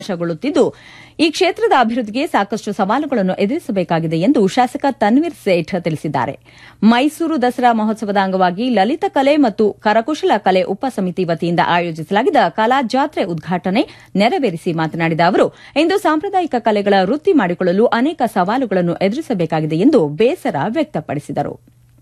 ವರ್ಷಗೊಳ್ಳುತ್ತಿದ್ದು ಈ ಕ್ಷೇತ್ರದ ಅಭಿವೃದ್ಧಿಗೆ ಸಾಕಷ್ಟು ಸವಾಲುಗಳನ್ನು ಎದುರಿಸಬೇಕಾಗಿದೆ ಎಂದು ಶಾಸಕ ತನ್ವೀರ್ ಸೇಠ್ ತಿಳಿಸಿದ್ದಾರೆ ಮೈಸೂರು ದಸರಾ ಮಹೋತ್ಸವದ ಅಂಗವಾಗಿ ಲಲಿತ ಕಲೆ ಮತ್ತು ಕರಕುಶಲ ಕಲೆ ಉಪಸಮಿತಿ ವತಿಯಿಂದ ಆಯೋಜಿಸಲಾಗಿದ್ದ ಕಲಾ ಜಾತ್ರೆ ಉದ್ಘಾಟನೆ ನೆರವೇರಿಸಿ ಮಾತನಾಡಿದ ಅವರು ಇಂದು ಸಾಂಪ್ರದಾಯಿಕ ಕಲೆಗಳ ವೃತ್ತಿ ಮಾಡಿಕೊಳ್ಳಲು ಅನೇಕ ಸವಾಲುಗಳನ್ನು ಎದುರಿಸಬೇಕಾಗಿದೆ ಎಂದು ಬೇಸರ ವ್ಯಕ್ತಪಡಿಸಿದರು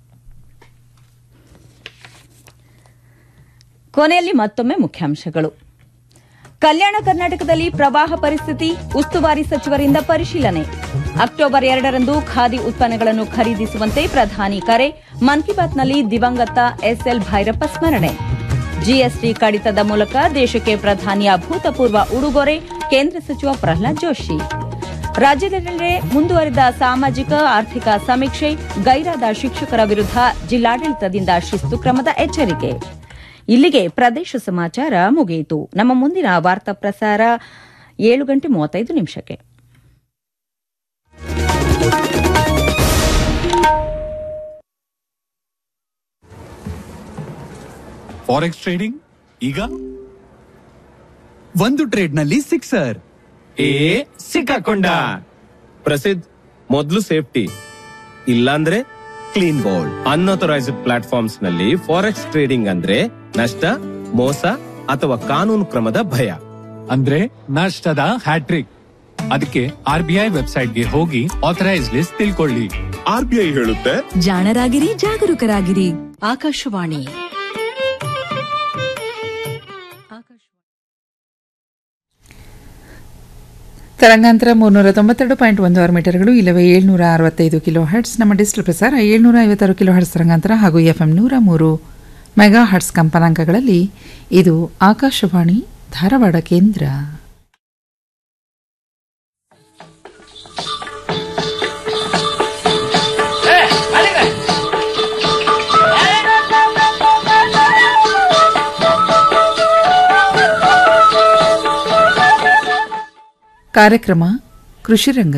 ಕೊನೆಯಲ್ಲಿ ಮತ್ತೊಮ್ಮೆ ಮುಖ್ಯಾಂಶಗಳು ಕಲ್ಯಾಣ ಕರ್ನಾಟಕದಲ್ಲಿ ಪ್ರವಾಹ ಪರಿಸ್ಥಿತಿ ಉಸ್ತುವಾರಿ ಸಚಿವರಿಂದ ಪರಿಶೀಲನೆ ಅಕ್ಟೋಬರ್ ಎರಡರಂದು ಖಾದಿ ಉತ್ಪನ್ನಗಳನ್ನು ಖರೀದಿಸುವಂತೆ ಪ್ರಧಾನಿ ಕರೆ ಮನ್ ಕಿ ಬಾತ್ನಲ್ಲಿ ದಿವಂಗತ ಎಸ್ಎಲ್ ಭೈರಪ್ಪ ಸ್ಮರಣೆ ಜಿಎಸ್ಟಿ ಕಡಿತದ ಮೂಲಕ ದೇಶಕ್ಕೆ ಪ್ರಧಾನಿಯ ಅಭೂತಪೂರ್ವ ಉಡುಗೊರೆ ಕೇಂದ್ರ ಸಚಿವ ಪ್ರಹ್ಲಾದ್ ಜೋಶಿ ರಾಜ್ಯದೆಲ್ಲೆಡೆ ಮುಂದುವರಿದ ಸಾಮಾಜಿಕ ಆರ್ಥಿಕ ಸಮೀಕ್ಷೆ ಗೈರಾದ ಶಿಕ್ಷಕರ ವಿರುದ್ಧ ಜಿಲ್ಲಾಡಳಿತದಿಂದ ಶಿಸ್ತು ಕ್ರಮದ ಎಚ್ಚರಿಕೆ ಇಲ್ಲಿಗೆ ಪ್ರದೇಶ ಸಮಾಚಾರ ಮುಗಿಯಿತು ನಮ್ಮ ಮುಂದಿನ ವಾರ್ತಾ ಪ್ರಸಾರ ಏಳು ಗಂಟೆ ಮೂವತ್ತೈದು ನಿಮಿಷಕ್ಕೆ ಫಾರೆಕ್ಸ್ ಟ್ರೇಡಿಂಗ್ ಈಗ ಒಂದು ಟ್ರೇಡ್ ನಲ್ಲಿ ಸಿಕ್ಸರ್ ಏ ಸಿಕ್ಕಾಕೊಂಡ ಪ್ರಸಿದ್ಧ ಮೊದಲು ಸೇಫ್ಟಿ ಇಲ್ಲಾಂದ್ರೆ ಕ್ಲೀನ್ ಬೋಲ್ಡ್ ಅನ್ಅಥರೈಸ್ಡ್ ಪ್ಲಾಟ್ಫಾರ್ಮ್ಸ್ ನಲ್ಲಿ ಫಾರೆಕ್ಸ್ ಟ್ರೇಡಿಂಗ್ ಅಂದ್ರೆ ನಷ್ಟ ಮೋಸ ಅಥವಾ ಕಾನೂನು ಕ್ರಮದ ಭಯ ಅಂದ್ರೆ ನಷ್ಟದ ಹ್ಯಾಟ್ರಿಕ್ ಅದಕ್ಕೆ ಆರ್ ಬಿ ಐ ವೆಬ್ಸೈಟ್ಗೆ ಹೋಗಿ ಆಥರೈಸ್ ಲಿಸ್ಟ್ ತಿಳ್ಕೊಳ್ಳಿ ಆರ್ಬಿಐ ಹೇಳುತ್ತೆ ಜಾಣರಾಗಿರಿ ಜಾಗರೂಕರಾಗಿರಿ ಆಕಾಶವಾಣಿ ತರಂಗಾಂತರ ಮೂರ್ನೂರ ತೊಂಬತ್ತೆರಡು ಪಾಯಿಂಟ್ ಒಂದು ಆರು ಮೀಟರ್ಗಳು ಇಲ್ಲವೇ ಏಳ್ನೂರ ಅರವತ್ತೈದು ಕಿಲೋ ಹರ್ಟ್ಸ್ ನಮ್ಮ ಡಿಜಿಟಲ್ ಪ್ರಸಾರ ಏಳ್ನೂರ ಐವತ್ತಾರು ಕಿಲೋ ಹರ್ಟ್ಸ್ ತರಂಗಾಂತರ ಹಾಗೂ ಎಫ್ಎಂ ನೂರ ಮೂರು ಮೆಗಾ ಹರ್ಟ್ಸ್ ಕಂಪನಾಂಕಗಳಲ್ಲಿ ಇದು ಆಕಾಶವಾಣಿ ಧಾರವಾಡ ಕೇಂದ್ರ ಕಾರ್ಯಕ್ರಮ ಕೃಷಿರಂಗ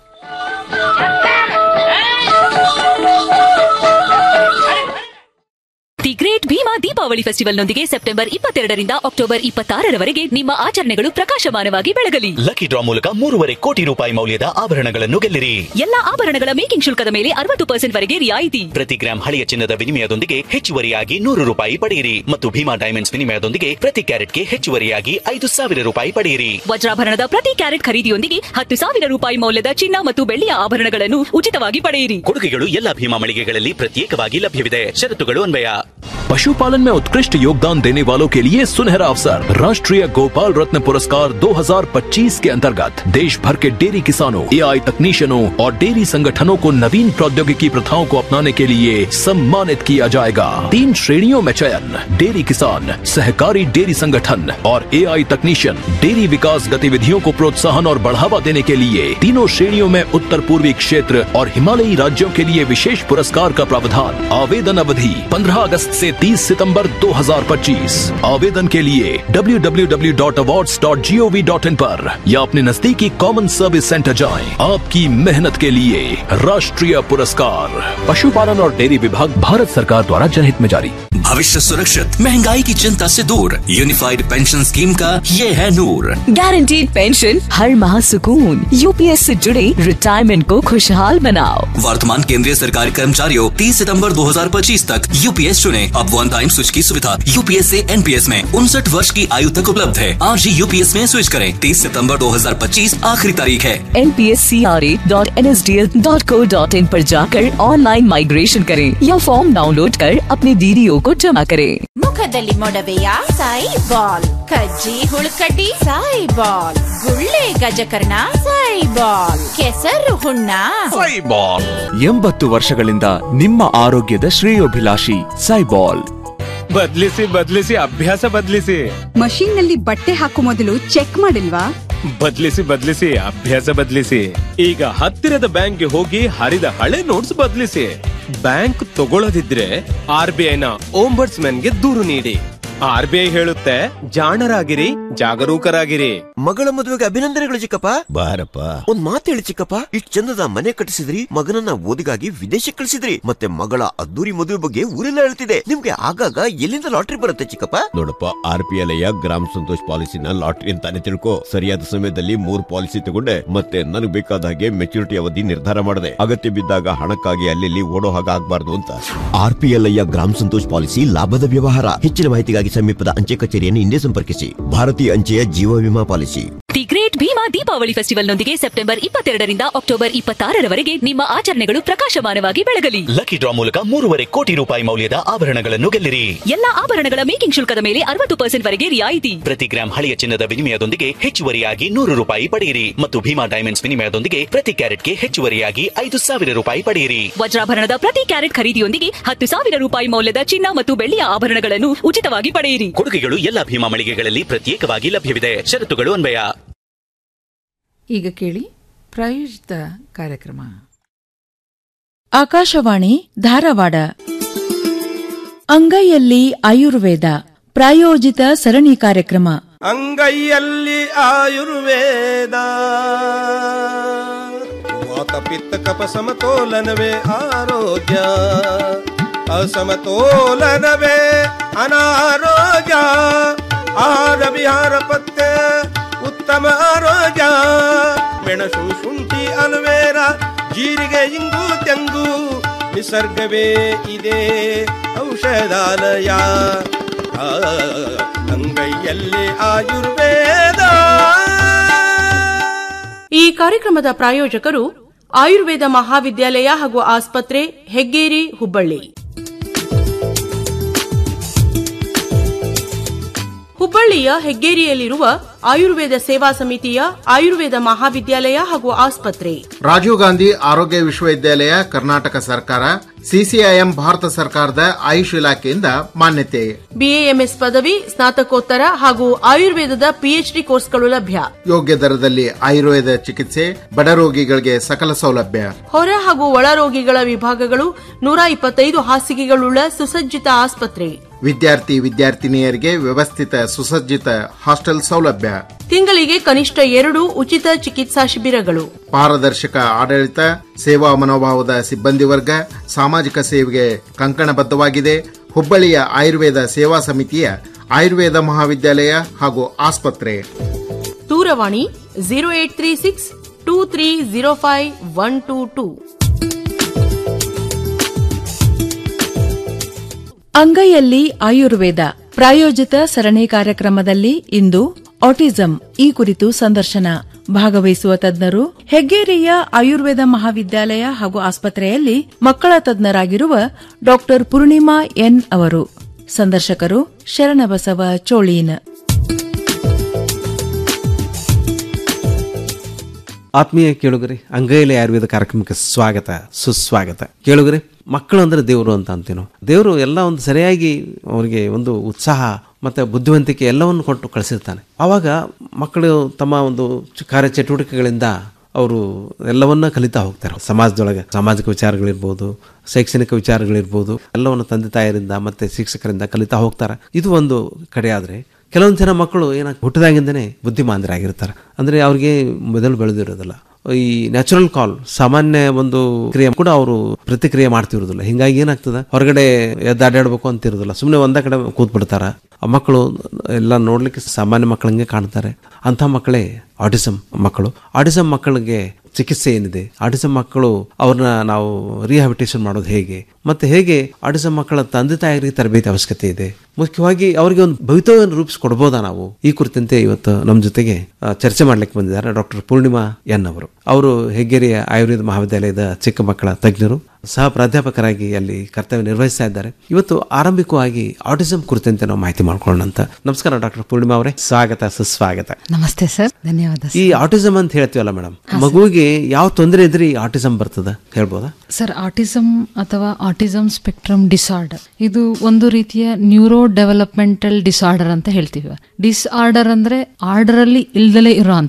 ದಿ ಗ್ರೇಟ್ ಭೀಮಾ ದೀಪಾವಳಿ ಫೆಸ್ಟಿವಲ್ನೊಂದಿಗೆ ಸೆಪ್ಟೆಂಬರ್ ಇಪ್ಪತ್ತೆರಡರಿಂದ ಅಕ್ಟೋಬರ್ ಇಪ್ಪತ್ತಾರರವರೆಗೆ ನಿಮ್ಮ ಆಚರಣೆಗಳು ಪ್ರಕಾಶಮಾನವಾಗಿ ಬೆಳಗಲಿ ಲಕ್ಕಿ ಡ್ರಾ ಮೂಲಕ ಮೂರುವರೆ ಕೋಟಿ ರೂಪಾಯಿ ಮೌಲ್ಯದ ಆಭರಣಗಳನ್ನು ಗೆಲ್ಲಿರಿ ಎಲ್ಲಾ ಆಭರಣಗಳ ಮೇಕಿಂಗ್ ಶುಲ್ಕದ ಮೇಲೆ ಅರವತ್ತು ಪರ್ಸೆಂಟ್ ವರೆಗೆ ರಿಯಾಯಿತಿ ಪ್ರತಿ ಗ್ರಾಂ ಹಳೆಯ ಚಿನ್ನದ ವಿನಿಮಯದೊಂದಿಗೆ ಹೆಚ್ಚುವರಿಯಾಗಿ ನೂರು ರೂಪಾಯಿ ಪಡೆಯಿರಿ ಮತ್ತು ಭೀಮಾ ಡೈಮಂಡ್ಸ್ ವಿನಿಮಯದೊಂದಿಗೆ ಪ್ರತಿ ಕ್ಯಾರೆಟ್ಗೆ ಹೆಚ್ಚುವರಿಯಾಗಿ ಐದು ಸಾವಿರ ರೂಪಾಯಿ ಪಡೆಯಿರಿ ವಜ್ರಾಭರಣದ ಪ್ರತಿ ಕ್ಯಾರೆಟ್ ಖರೀದಿಯೊಂದಿಗೆ ಹತ್ತು ಸಾವಿರ ರೂಪಾಯಿ ಮೌಲ್ಯದ ಚಿನ್ನ ಮತ್ತು ಬೆಳ್ಳಿಯ ಆಭರಣಗಳನ್ನು ಉಚಿತವಾಗಿ ಪಡೆಯಿರಿ ಕೊಡುಗೆಗಳು ಎಲ್ಲಾ ಭೀಮಾ ಮಳಿಗೆಗಳಲ್ಲಿ ಪ್ರತ್ಯೇಕವಾಗಿ ಲಭ್ಯವಿದೆ ಷರತ್ತುಗಳು ಅನ್ವಯ पशुपालन में उत्कृष्ट योगदान देने वालों के लिए सुनहरा अवसर राष्ट्रीय गोपाल रत्न पुरस्कार 2025 के अंतर्गत देश भर के डेयरी किसानों एआई तकनीशियनों और डेयरी संगठनों को नवीन प्रौद्योगिकी प्रथाओं को अपनाने के लिए सम्मानित किया जाएगा तीन श्रेणियों में चयन डेयरी किसान सहकारी डेयरी संगठन और एआई तकनीशियन डेयरी विकास गतिविधियों को प्रोत्साहन और बढ़ावा देने के लिए तीनों श्रेणियों में उत्तर पूर्वी क्षेत्र और हिमालयी राज्यों के लिए विशेष पुरस्कार का प्रावधान आवेदन अवधि 15 अगस्त से 30 सितंबर 2025 आवेदन के लिए www.awards.gov.in पर या अपने नजदीकी कॉमन सर्विस सेंटर जाएं आपकी मेहनत के लिए राष्ट्रीय पुरस्कार पशुपालन और डेयरी विभाग भारत सरकार द्वारा जनहित में जारी भविष्य सुरक्षित महंगाई की चिंता से दूर यूनिफाइड पेंशन स्कीम का ये है नूर गारंटीड पेंशन हर माह सुकून यूपीएस से जुड़े रिटायरमेंट को खुशहाल बनाओ वर्तमान केंद्रीय सरकारी कर्मचारियों 30 सितंबर 2025 तक यूपीएस चुने अब वन टाइम स्विच की सुविधा यूपीएस से एनपीएस में उनसठ वर्ष की आयु तक उपलब्ध है आज ही यूपीएस में स्विच करें 30 सितंबर 2025 आखिरी तारीख है N P S C R A dot N S D L dot co dot in पर जाकर ऑनलाइन माइग्रेशन करें या फॉर्म डाउनलोड कर अपने डीडीओ को जमा करें ಮುಖದಲ್ಲಿ ಮೊಡವೆಯ ಸಾಯಿ ಬಾಲ್ ಕಜ್ಜಿ ಹುಳುಕಡ್ಡಿ ಸಾಯಿ ಬಾಲ್ ಗುಳ್ಳೆ ಗಜಕರ್ಣ ಸಾಯಿ ಬಾಲ್ ಕೆಸರು ಹುಣ್ಣ ಎಂಬತ್ತು ವರ್ಷಗಳಿಂದ ನಿಮ್ಮ ಆರೋಗ್ಯದ ಶ್ರೇಯೋಭಿಲಾಷಿ ಸೈಬಾಲ್ ಬದ್ಲಿಸಿ ಬದ್ಲಿಸಿ ಅಭ್ಯಾಸ ಬದ್ಲಿಸಿ ಮಷೀನ್ ನಲ್ಲಿ ಬಟ್ಟೆ ಹಾಕೋ ಮೊದಲು ಚೆಕ್ ಮಾಡಿಲ್ವಾ ಬದ್ಲಿಸಿ ಬದ್ಲಿಸಿ ಅಭ್ಯಾಸ ಬದ್ಲಿಸಿ ಈಗ ಹತ್ತಿರದ ಬ್ಯಾಂಕ್ಗೆ ಹೋಗಿ ಹರಿದ ಹಳೆ ನೋಟ್ಸ್ ಬದ್ಲಿಸಿ ಬ್ಯಾಂಕ್ ತಗೊಳ್ಳದಿದ್ರೆ ಆರ್ ಬಿ ಐನ ಗೆ ದೂರು ನೀಡಿ ಆರ್ ಬಿ ಐ ಹೇಳುತ್ತೆ ಜಾಣರಾಗಿರಿ ಜಾಗರೂಕರಾಗಿರಿ ಮಗಳ ಮದುವೆಗೆ ಅಭಿನಂದನೆಗಳು ಚಿಕ್ಕಪ್ಪ ಬಾರಪ್ಪ ಒಂದ್ ಮಾತು ಹೇಳಿ ಚಿಕ್ಕಪ್ಪ ಇಷ್ಟ್ ಚಂದದ ಮನೆ ಕಟ್ಟಿಸಿದ್ರಿ ಮಗನನ್ನ ಓದಿಗಾಗಿ ವಿದೇಶಕ್ಕೆ ಕಳಿಸಿದ್ರಿ ಮತ್ತೆ ಮಗಳ ಅದ್ದೂರಿ ಮದುವೆ ಬಗ್ಗೆ ಊರೆಲ್ಲ ಹೇಳ್ತಿದೆ ನಿಮ್ಗೆ ಆಗಾಗ ಎಲ್ಲಿಂದ ಲಾಟ್ರಿ ಬರುತ್ತೆ ಚಿಕ್ಕಪ್ಪ ನೋಡಪ್ಪ ಆರ್ ಪಿ ಎಲ್ ಗ್ರಾಮ ಸಂತೋಷ್ ಪಾಲಿಸಿನ ಲಾಟ್ರಿ ಅಂತಾನೆ ತಿಳ್ಕೊ ಸರಿಯಾದ ಸಮಯದಲ್ಲಿ ಮೂರ್ ಪಾಲಿಸಿ ತಗೊಂಡೆ ಮತ್ತೆ ನನಗೆ ಬೇಕಾದ ಹಾಗೆ ಮೆಚುರಿಟಿ ಅವಧಿ ನಿರ್ಧಾರ ಮಾಡಿದೆ ಅಗತ್ಯ ಬಿದ್ದಾಗ ಹಣಕ್ಕಾಗಿ ಅಲ್ಲಿ ಓಡೋ ಹಾಗೆ ಆಗ್ಬಾರ್ದು ಅಂತ ಆರ್ ಪಿ ಎಲ್ ಗ್ರಾಮ ಸಂತೋಷ್ ಪಾಲಿಸಿ ಲಾಭದ ವ್ಯವಹಾರ ಹೆಚ್ಚಿನ ಮಾಹಿತಿಗಾಗಿ ಸಮೀಪದ ಅಂಚೆ ಕಚೇರಿಯನ್ನು ಹಿಂದೆ ಸಂಪರ್ಕಿಸಿ ಭಾರತೀಯ ಅಂಚೆಯ ಜೀವ ವಿಮಾ policy the great Bhima Deepavali ಫೆಸ್ಟಿವಲ್ನೊಂದಿಗೆ ಸೆಪ್ಟೆಂಬರ್ ಇಪ್ಪತ್ತೆರಡರಿಂದ ಅಕ್ಟೋಬರ್ ಇಪ್ಪತ್ತಾರರವರೆಗೆ ನಿಮ್ಮ ಆಚರಣೆಗಳು ಪ್ರಕಾಶಮಾನವಾಗಿ ಬೆಳಗಲಿ ಲಕ್ಕಿ ಡ್ರಾ ಮೂಲಕ ಮೂರುವರೆ ಕೋಟಿ ರೂಪಾಯಿ ಮೌಲ್ಯದ ಆಭರಣಗಳನ್ನು ಗೆಲ್ಲಿರಿ ಎಲ್ಲಾ ಆಭರಣಗಳ ಮೇಕಿಂಗ್ ಶುಲ್ಕದ ಮೇಲೆ ಅರವತ್ತು ಪರ್ಸೆಂಟ್ ವರೆಗೆ ರಿಯಾಯಿತಿ ಪ್ರತಿ ಗ್ರಾಂ ಹಳೆಯ ಚಿನ್ನದ ವಿನಿಮಯದೊಂದಿಗೆ ಹೆಚ್ಚುವರಿಯಾಗಿ ನೂರು ರೂಪಾಯಿ ಪಡೆಯಿರಿ ಮತ್ತು ಭೀಮಾ ಡೈಮಂಡ್ಸ್ ವಿನಿಮಯದೊಂದಿಗೆ ಪ್ರತಿ ಕ್ಯಾರೆಟ್ಗೆ ಹೆಚ್ಚುವರಿಯಾಗಿ ಐದು ಸಾವಿರ ರೂಪಾಯಿ ಪಡೆಯಿರಿ ವಜ್ರಾಭರಣದ ಪ್ರತಿ ಕ್ಯಾರೆಟ್ ಖರೀದಿಯೊಂದಿಗೆ ಹತ್ತು ಸಾವಿರ ರೂಪಾಯಿ ಮೌಲ್ಯದ ಚಿನ್ನ ಮತ್ತು ಬೆಳ್ಳಿಯ ಆಭರಣಗಳನ್ನು ಉಚಿತವಾಗಿ ಪಡೆಯಿರಿ ಕೊಡುಗೆಗಳು ಎಲ್ಲಾ ಭೀಮಾ ಮಳಿಗೆಗಳಲ್ಲಿ ಪ್ರತ್ಯೇಕವಾಗಿ ಲಭ್ಯವಿದೆ ಷರತ್ತುಗಳು ಅನ್ವಯ ಈಗ ಕೇಳಿ ಪ್ರಾಯೋಜಿತ ಕಾರ್ಯಕ್ರಮ ಆಕಾಶವಾಣಿ ಧಾರವಾಡ ಅಂಗೈಯಲ್ಲಿ ಆಯುರ್ವೇದ ಪ್ರಾಯೋಜಿತ ಸರಣಿ ಕಾರ್ಯಕ್ರಮ ಅಂಗೈಯಲ್ಲಿ ಆಯುರ್ವೇದ ವಾತ ಪಿತ್ತ ಕಪ ಸಮತೋಲನವೇ ಆರೋಗ್ಯ ಅಸಮತೋಲನವೇ ಅನಾರೋಗ್ಯ ಆಹಾರ ವಿಹಾರ ಪತ್ತೆ ಉತ್ತಮ ಆರೋಗ್ಯ ಮೆಣಸು ಶುಂಠಿ ಅಲುವೇರ ಜೀರಿಗೆ ಇಂಗು ತೆಂಗು ನಿಸರ್ಗವೇ ಇದೆ ಔಷಧಾಲಯ ಆ, ಅಂಗೈಯಲ್ಲಿ ಆಯುರ್ವೇದ ಈ ಕಾರ್ಯಕ್ರಮದ ಪ್ರಾಯೋಜಕರು ಆಯುರ್ವೇದ ಮಹಾವಿದ್ಯಾಲಯ ಹಾಗೂ ಆಸ್ಪತ್ರೆ ಹೆಗ್ಗೇರಿ ಹುಬ್ಬಳ್ಳಿ ಹುಬ್ಬಳ್ಳಿಯ ಹೆಗ್ಗೇರಿಯಲ್ಲಿರುವ ಆಯುರ್ವೇದ ಸೇವಾ ಸಮಿತಿಯ ಆಯುರ್ವೇದ ಮಹಾವಿದ್ಯಾಲಯ ಹಾಗೂ ಆಸ್ಪತ್ರೆ ರಾಜೀವ್ ಗಾಂಧಿ ಆರೋಗ್ಯ ವಿಶ್ವವಿದ್ಯಾಲಯ ಕರ್ನಾಟಕ ಸರ್ಕಾರ ಸಿಸಿಐಎಂ ಭಾರತ ಸರ್ಕಾರದ ಆಯುಷ್ ಇಲಾಖೆಯಿಂದ ಮಾನ್ಯತೆ ಬಿಎಎಂಎಸ್ ಪದವಿ ಸ್ನಾತಕೋತ್ತರ ಹಾಗೂ ಆಯುರ್ವೇದದ ಪಿಎಚ್ಡಿ ಕೋರ್ಸ್ಗಳು ಲಭ್ಯ ಯೋಗ್ಯ ದರದಲ್ಲಿ ಆಯುರ್ವೇದ ಚಿಕಿತ್ಸೆ ಬಡ ರೋಗಿಗಳಿಗೆ ಸಕಲ ಸೌಲಭ್ಯ ಹೊರ ಹಾಗೂ ಒಳ ರೋಗಿಗಳ ವಿಭಾಗಗಳು ನೂರ ಇಪ್ಪತ್ತೈದು ಹಾಸಿಗೆಗಳುಳ್ಳ ಸುಸಜ್ಜಿತ ಆಸ್ಪತ್ರೆ ವಿದ್ಯಾರ್ಥಿ ವಿದ್ಯಾರ್ಥಿನಿಯರಿಗೆ ವ್ಯವಸ್ಥಿತ ಸುಸಜ್ಜಿತ ಹಾಸ್ಟೆಲ್ ಸೌಲಭ್ಯ ತಿಂಗಳಿಗೆ ಕನಿಷ್ಠ ಎರಡು ಉಚಿತ ಚಿಕಿತ್ಸಾ ಶಿಬಿರಗಳು ಪಾರದರ್ಶಕ ಆಡಳಿತ ಸೇವಾ ಮನೋಭಾವದ ಸಿಬ್ಬಂದಿ ವರ್ಗ ಸಾಮಾಜಿಕ ಸೇವೆಗೆ ಕಂಕಣಬದ್ಧವಾಗಿದೆ ಹುಬ್ಬಳ್ಳಿಯ ಆಯುರ್ವೇದ ಸೇವಾ ಸಮಿತಿಯ ಆಯುರ್ವೇದ ಮಹಾವಿದ್ಯಾಲಯ ಹಾಗೂ ಆಸ್ಪತ್ರೆ ದೂರವಾಣಿ zero eight three six two three zero five one two two ಅಂಗೈಯಲ್ಲಿ ಆಯುರ್ವೇದ ಪ್ರಾಯೋಜಿತ ಸರಣಿ ಕಾರ್ಯಕ್ರಮದಲ್ಲಿ ಇಂದು ಆಟಿಸಂ ಈ ಕುರಿತು ಸಂದರ್ಶನ ಭಾಗವಹಿಸುವ ತಜ್ಞರು ಹೆಗ್ಗೇರಿಯ ಆಯುರ್ವೇದ ಮಹಾವಿದ್ಯಾಲಯ ಹಾಗೂ ಆಸ್ಪತ್ರೆಯಲ್ಲಿ ಮಕ್ಕಳ ತಜ್ಞರಾಗಿರುವ ಡಾಕ್ಟರ್ ಪೂರ್ಣಿಮಾ ಎನ್ ಅವರು ಸಂದರ್ಶಕರು ಶರಣಬಸವ ಚೋಳೀನ್ ಆತ್ಮೀಯ ಕೇಳುಗರೆ ಅಂಗೈಲಿ ಆಯುರ್ವೇದ ಕಾರ್ಯಕ್ರಮಕ್ಕೆ ಸ್ವಾಗತ ಸುಸ್ವಾಗತ ಕೇಳುಗರೆ ಮಕ್ಕಳು ಅಂದ್ರೆ ದೇವರು ಅಂತ ಅಂತೀವಿ ನಾವು ದೇವರು ಎಲ್ಲ ಒಂದು ಸರಿಯಾಗಿ ಅವರಿಗೆ ಒಂದು ಉತ್ಸಾಹ ಮತ್ತು ಬುದ್ಧಿವಂತಿಕೆ ಎಲ್ಲವನ್ನು ಕೊಟ್ಟು ಕಳಿಸಿರ್ತಾನೆ ಆವಾಗ ಮಕ್ಕಳು ತಮ್ಮ ಒಂದು ಚ- ಕಾರ್ಯಚಟುವಟಿಕೆಗಳಿಂದ ಅವರು ಎಲ್ಲವನ್ನ ಕಲಿತಾ ಹೋಗ್ತಾರೆ ಸಮಾಜದೊಳಗೆ ಸಾಮಾಜಿಕ ವಿಚಾರಗಳಿರ್ಬೋದು ಶೈಕ್ಷಣಿಕ ವಿಚಾರಗಳಿರ್ಬೋದು ಎಲ್ಲವನ್ನು ತಂದೆ ತಾಯರಿಂದ ಮತ್ತು ಶಿಕ್ಷಕರಿಂದ ಕಲಿತಾ ಹೋಗ್ತಾರೆ ಇದು ಒಂದು ಕಡೆ ಆದರೆ ಕೆಲವೊಂದು ಜನ ಮಕ್ಕಳು ಏನಾಗ ಹುಟ್ಟಿದಾಗಿಂದನೇ ಬುದ್ಧಿಮಾಂದರಾಗಿರ್ತಾರೆ ಅಂದರೆ ಅವ್ರಿಗೆ ಮೊದಲು ಬೆಳೆದಿರೋದಿಲ್ಲ ಈ ನ್ಯಾಚುರಲ್ ಕಾಲ್ ಸಾಮಾನ್ಯ ಒಂದು ಕ್ರಿಯೆ ಕೂಡ ಅವರು ಪ್ರತಿಕ್ರಿಯೆ ಮಾಡ್ತಿರೋದಿಲ್ಲ ಹಿಂಗಾಗಿ ಏನಾಗ್ತದೆ ಹೊರಗಡೆ ಎದ್ದಾಡ್ಯಾಡ್ಬೇಕು ಅಂತ ಇರೋದಿಲ್ಲ ಸುಮ್ಮನೆ ಒಂದೇ ಕಡೆ ಕೂತ್ ಬಿಡ್ತಾರ ಆ ಮಕ್ಕಳು ಎಲ್ಲ ನೋಡ್ಲಿಕ್ಕೆ ಸಾಮಾನ್ಯ ಮಕ್ಕಳಂಗೆ ಕಾಣ್ತಾರೆ ಅಂಥ ಮಕ್ಕಳೇ ಆಟಿಸಮ್ ಮಕ್ಕಳು ಆಟಿಸಮ್ ಮಕ್ಕಳಿಗೆ ಚಿಕಿತ್ಸೆ ಏನಿದೆ ಆಟಿಸಮ್ ಮಕ್ಕಳು ಅವ್ರನ್ನ ನಾವು ರಿಹ್ಯಾಬಿಟೇಷನ್ ಮಾಡೋದು ಹೇಗೆ ಮತ್ತೆ ಹೇಗೆ ಆಟಿಸಮ್ ಮಕ್ಕಳ ತಂದೆ ತಾಯರಿಗೆ ತರಬೇತಿ ಅವಶ್ಯಕತೆ ಇದೆ ಮುಖ್ಯವಾಗಿ ಅವರಿಗೆ ಒಂದು ಭವಿತವ್ಯವನ್ನು ರೂಪಿಸಿಕೊಡ್ಬೋದಾ ನಾವು ಈ ಕುರಿತಂತೆ ಇವತ್ತು ನಮ್ಮ ಜೊತೆಗೆ ಆ, ಚರ್ಚೆ ಮಾಡ್ಲಿಕ್ಕೆ ಬಂದಿದ್ದಾರೆ ಡಾಕ್ಟರ್ ಪೂರ್ಣಿಮಾ ಎನ್ ಅವರು ಅವರು ಹೆಗ್ಗೇರಿಯ ಆಯುರ್ವೇದ ಮಹಾವಿದ್ಯಾಲಯದ ಚಿಕ್ಕ ಮಕ್ಕಳ ತಜ್ಞರು ಸಹ ಪ್ರಾಧ್ಯಾಪಕರಾಗಿ ಅಲ್ಲಿ ಕರ್ತವ್ಯ ನಿರ್ವಹಿಸ್ತಾ ಇದ್ದಾರೆ ಇವತ್ತು ಆರಂಭಿಕವಾಗಿ ಆಟಿಸಂ ಕುರಿತಂತೆ ನಾವು ಮಾಹಿತಿ ಮಾಡ್ಕೊಳ್ಳೋಣ ಅಂತ ನಮಸ್ಕಾರ ಡಾಕ್ಟರ್ ಪೂರ್ಣಿಮಾ ಅವರೇ ಸ್ವಾಗತ ಸುಸ್ವಾಗತ ನಮಸ್ತೆ ಸರ್ ಧನ್ಯವಾದ ಈ ಆಟಿಸಂ ಅಂತ ಹೇಳ್ತೀವಲ್ಲ ಮೇಡಮ್ ಮಗುವಿಗೆ ಯಾವ ತೊಂದರೆ ಇದ್ರೆ ಈ ಆಟಿಸಂ ಬರ್ತದ ಹೇಳ್ಬೋದಾ ಸರ್ ಆಟಿಸಮ್ ಅಥವಾ ಆಟಿಸಮ್ ಸ್ಪೆಕ್ಟ್ರಮ್ ಡಿಸಾರ್ಡರ್ ಇದು ಒಂದು ರೀತಿಯ ನ್ಯೂರೋ ಡೆವಲಪ್ಮೆಂಟಲ್ ಡಿಸಾರ್ಡರ್ ಅಂತ ಹೇಳ್ತೀವಿ ಡಿಸಾರ್ಡರ್ ಅಂದ್ರೆ ಆರ್ಡರ್ ಅಲ್ಲಿ ಇಲ್ದಲೇ ಇರೋ ಅಂಥದ್ದು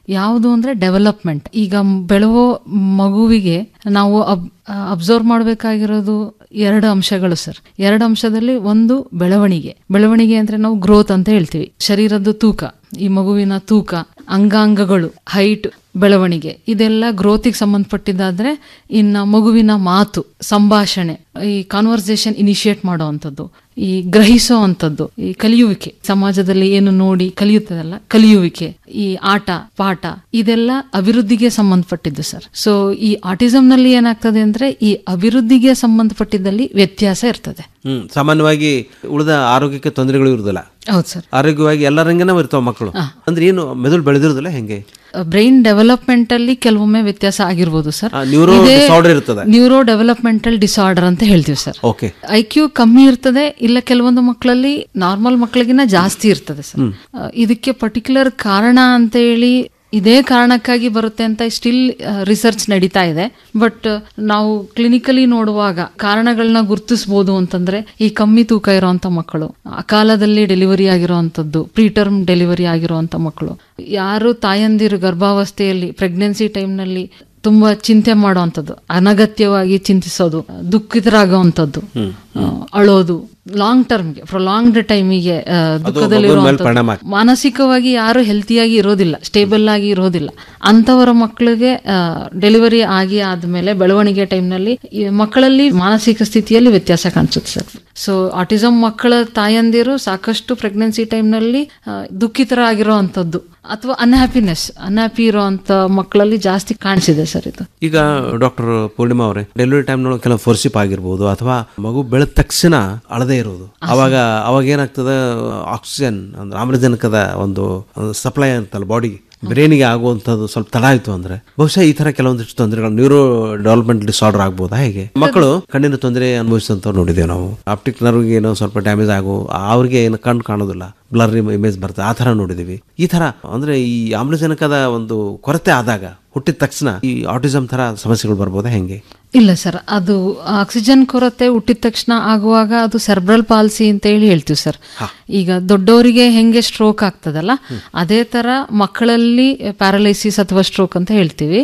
ಯಾವುದು ಅಂದ್ರೆ ಡೆವಲಪ್ಮೆಂಟ್ ಈಗ ಬೆಳೆವೋ ಮಗುವಿಗೆ ನಾವು ಅಬ್ಸರ್ವ್ ಮಾಡಬೇಕಾಗಿರೋದು ಎರಡು ಅಂಶಗಳು ಸರ್ ಎರಡು ಅಂಶದಲ್ಲಿ ಒಂದು ಬೆಳವಣಿಗೆ ಬೆಳವಣಿಗೆ ಅಂದ್ರೆ ನಾವು ಗ್ರೋತ್ ಅಂತ ಹೇಳ್ತೀವಿ ಶರೀರದ ತೂಕ ಈ ಮಗುವಿನ ತೂಕ ಅಂಗಾಂಗಗಳು ಹೈಟ್ ಬೆಳವಣಿಗೆ ಇದೆಲ್ಲ ಗ್ರೋತಿಗೆ ಸಂಬಂಧಪಟ್ಟಿದ್ದಾದ್ರೆ ಇನ್ನ ಮಗುವಿನ ಮಾತು ಸಂಭಾಷಣೆ ಈ ಕಾನ್ವರ್ಸೇಷನ್ ಇನಿಷಿಯೇಟ್ ಮಾಡುವಂಥದ್ದು ಈ ಗ್ರಹಿಸೋ ಅಂಥದ್ದು ಈ ಕಲಿಯುವಿಕೆ ಸಮಾಜದಲ್ಲಿ ಏನು ನೋಡಿ ಕಲಿಯುತ್ತದಲ್ಲ ಕಲಿಯುವಿಕೆ ಈ ಆಟ ಪಾಠ ಇದೆಲ್ಲ ಅಭಿವೃದ್ಧಿಗೆ ಸಂಬಂಧಪಟ್ಟಿದ್ದು ಸರ್ ಸೊ ಈ ಆಟಿಸಮ್ ನಲ್ಲಿ ಏನಾಗ್ತದೆ ಅಂದ್ರೆ ಈ ಅಭಿವೃದ್ಧಿಗೆ ಸಂಬಂಧಪಟ್ಟಿದ್ದಲ್ಲಿ ವ್ಯತ್ಯಾಸ ಇರ್ತದೆ ಹ್ಮ್ ಸಾಮಾನ್ಯವಾಗಿ ಉಳಿದ ಆರೋಗ್ಯಕ್ಕೆ ತೊಂದರೆಗಳು ಇರುದಿಲ್ಲ ಹೌದು ಸರ್ ಆರೋಗ್ಯವಾಗಿ ಎಲ್ಲರಂಗನ ಇರ್ತಾವ ಮಕ್ಕಳು ಅಂದ್ರೆ ಏನು ಮೆದುಳು ಬೆಳೆದಿರೋದಿಲ್ಲ ಹೆಂಗೆ ಬ್ರೈನ್ ಡೆವಲಪ್ಮೆಂಟ್ ಅಲ್ಲಿ ಕೆಲವೊಮ್ಮೆ ವ್ಯತ್ಯಾಸ ಆಗಿರ್ಬೋದು ಸರ್ ನ್ಯೂರೋ disorder ಇರ್ತದೆ. ನ್ಯೂರೋ ಡೆವಲಪ್ಮೆಂಟಲ್ ಡಿಸಾರ್ಡರ್ ಅಂತ ಹೇಳ್ತೀವಿ ಸರ್ ಓಕೆ ಐ ಕ್ಯೂ ಕಮ್ಮಿ ಇರ್ತದೆ ಇಲ್ಲ ಕೆಲವೊಂದು ಮಕ್ಕಳಲ್ಲಿ ನಾರ್ಮಲ್ ಮಕ್ಕಳಿಗಿನ್ನ ಜಾಸ್ತಿ ಇರ್ತದೆ ಸರ್ ಆ, ಇದಕ್ಕೆ ಪರ್ಟಿಕ್ಯುಲರ್ ಕಾರಣ ಅಂತ ಹೇಳಿ ಇದೇ ಕಾರಣಕ್ಕಾಗಿ ಬರುತ್ತೆ ಅಂತ ಸ್ಟಿಲ್ ರಿಸರ್ಚ್ ನಡೀತಾ ಇದೆ ಬಟ್ ನಾವು ಕ್ಲಿನಿಕಲಿ ನೋಡುವಾಗ ಕಾರಣಗಳನ್ನ ಗುರುತಿಸಬಹುದು ಅಂತಂದ್ರೆ ಈ ಕಮ್ಮಿ ತೂಕ ಇರೋಂಥ ಮಕ್ಕಳು ಅಕಾಲದಲ್ಲಿ ಡೆಲಿವರಿ ಆಗಿರೋವಂಥದ್ದು ಪ್ರೀಟರ್ಮ್ ಡೆಲಿವರಿ ಆಗಿರೋಂಥ ಮಕ್ಕಳು ಯಾರು ತಾಯಂದಿರು ಗರ್ಭಾವಸ್ಥೆಯಲ್ಲಿ ಪ್ರೆಗ್ನೆನ್ಸಿ ಟೈಮ್ನಲ್ಲಿ ತುಂಬಾ ಚಿಂತೆ ಮಾಡುವಂಥದ್ದು ಅನಗತ್ಯವಾಗಿ ಚಿಂತಿಸೋದು ದುಃಖಿತರಾಗುವಂಥದ್ದು ಆ, ಅಳೋದು ಲಾಂಗ್ ಟರ್ಮ್ಗೆ ಪ್ರೊಲಾಂಗ್ಡ್ ಟೈಮಿಗೆ ದುಃಖದಲ್ಲಿ ಮಗುವಿನ ಮೇಲೆ ಪರಿಣಾಮ ಇರುವಂಥದ್ದು. ಮಾನಸಿಕವಾಗಿ ಯಾರು ಹೆಲ್ತಿಯಾಗಿ ಇರೋದಿಲ್ಲ ಸ್ಟೇಬಲ್ ಆಗಿ ಇರೋದಿಲ್ಲ ಅಂತವರ ಮಕ್ಕಳಿಗೆ ಡೆಲಿವರಿ ಆಗಿ ಆದ್ಮೇಲೆ ಬೆಳವಣಿಗೆ ಟೈಮ್ನಲ್ಲಿ ಮಕ್ಕಳಲ್ಲಿ ಮಾನಸಿಕ ಸ್ಥಿತಿಯಲ್ಲಿ ವ್ಯತ್ಯಾಸ ಕಾಣಿಸುತ್ತೆ ಸರ್ ಸೊ ಆಟಿಸಮ್ ಮಕ್ಕಳ ತಾಯಂದಿರು ಸಾಕಷ್ಟು ಪ್ರೆಗ್ನೆನ್ಸಿ ಟೈಮ್ನಲ್ಲಿ ದುಃಖಿತರಾಗಿರೋ ಅಂಥದ್ದು ಅಥವಾ ಅನ್ಹ್ಯಾಪಿನೆಸ್ ಅನ್ಹ್ಯಾಪಿ ಇರೋಂಥ ಮಕ್ಕಳಲ್ಲಿ ಜಾಸ್ತಿ ಕಾಣಿಸಿದೆ ಸರ್ ಇದು ಈಗ ಡಾಕ್ಟರ್ ಪೂರ್ಣಿಮಾ ಅವರೇ ಡೆಲಿವರಿ ಟೈಮ್ ನೊಳಗೆ ಕೆಲವು ಫೋರ್ಸಿಪ್ ಆಗಿರ್ಬೋದು ಅಥವಾ ಮಗು ಬೆಳೆದ ತಕ್ಷಣ ಅಳದೇ ಇರೋದು ಅವಾಗ ಅವಾಗ ಏನಾಗ್ತದೆ ಆಕ್ಸಿಜನ್ ಅಂದ್ರೆ ಆಮ್ಲಜನಕದ ಒಂದು ಸಪ್ಲೈ ಅಂತಲ್ಲ ಬಾಡಿಗೆ ಬ್ರೈನಿಗೆ ಆಗುವಂಥದ್ದು ಸ್ವಲ್ಪ ತಡ ಆಯ್ತು ಅಂದ್ರೆ ಬಹುಶಃ ಈ ತರ ಕೆಲವೊಂದಿಷ್ಟು ತೊಂದರೆಗಳು ನ್ಯೂರೋ ಡೆವಲಪ್ಮೆಂಟ್ ಡಿಸಾರ್ಡರ್ ಆಗ್ಬೋದಾ ಹೇಗೆ ಮಕ್ಕಳು ಕಣ್ಣಿನ ತೊಂದರೆ ಅನುಭವಿಸಿದಂತ ನೋಡಿದ್ದೇವೆ ನಾವು ಆಪ್ಟಿಕ್ ನರ್ವ್ಗೆ ಏನೋ ಸ್ವಲ್ಪ ಡ್ಯಾಮೇಜ್ ಆಗು ಅವ್ರಿಗೆ ಏನು ಕಣ್ಣು ಕಾಣೋದಿಲ್ಲ ಬ್ಲರ್ ಇಮೇಜ್ ಬರ್ತದೆ ಆ ತರ ನೋಡಿದೀವಿ ಈ ತರ ಅಂದ್ರೆ ಈ ಆಮ್ಲಜನಕದ ಒಂದು ಕೊರತೆ ಆದಾಗ ಹುಟ್ಟಿದ ತಕ್ಷಣ ಈ ಆಟಿಸಮ್ ತರ ಸಮಸ್ಯೆಗಳು ಬರ್ಬೋದಾ ಹೆಂಗೆ ಇಲ್ಲ ಸರ್ ಅದು ಆಕ್ಸಿಜನ್ ಕೊರತೆ ಹುಟ್ಟಿದ ತಕ್ಷಣ ಆಗುವಾಗ ಅದು ಸೆರ್ಬ್ರಲ್ ಪಾಲ್ಸಿ ಅಂತ ಹೇಳಿ ಹೇಳ್ತೀವಿ ಸರ್ ಈಗ ದೊಡ್ಡವರಿಗೆ ಹೆಂಗೆ ಸ್ಟ್ರೋಕ್ ಆಗ್ತದಲ್ಲ ಅದೇ ತರ ಮಕ್ಕಳಲ್ಲಿ ಪ್ಯಾರಲೈಸಿಸ್ ಅಥವಾ ಸ್ಟ್ರೋಕ್ ಅಂತ ಹೇಳ್ತೀವಿ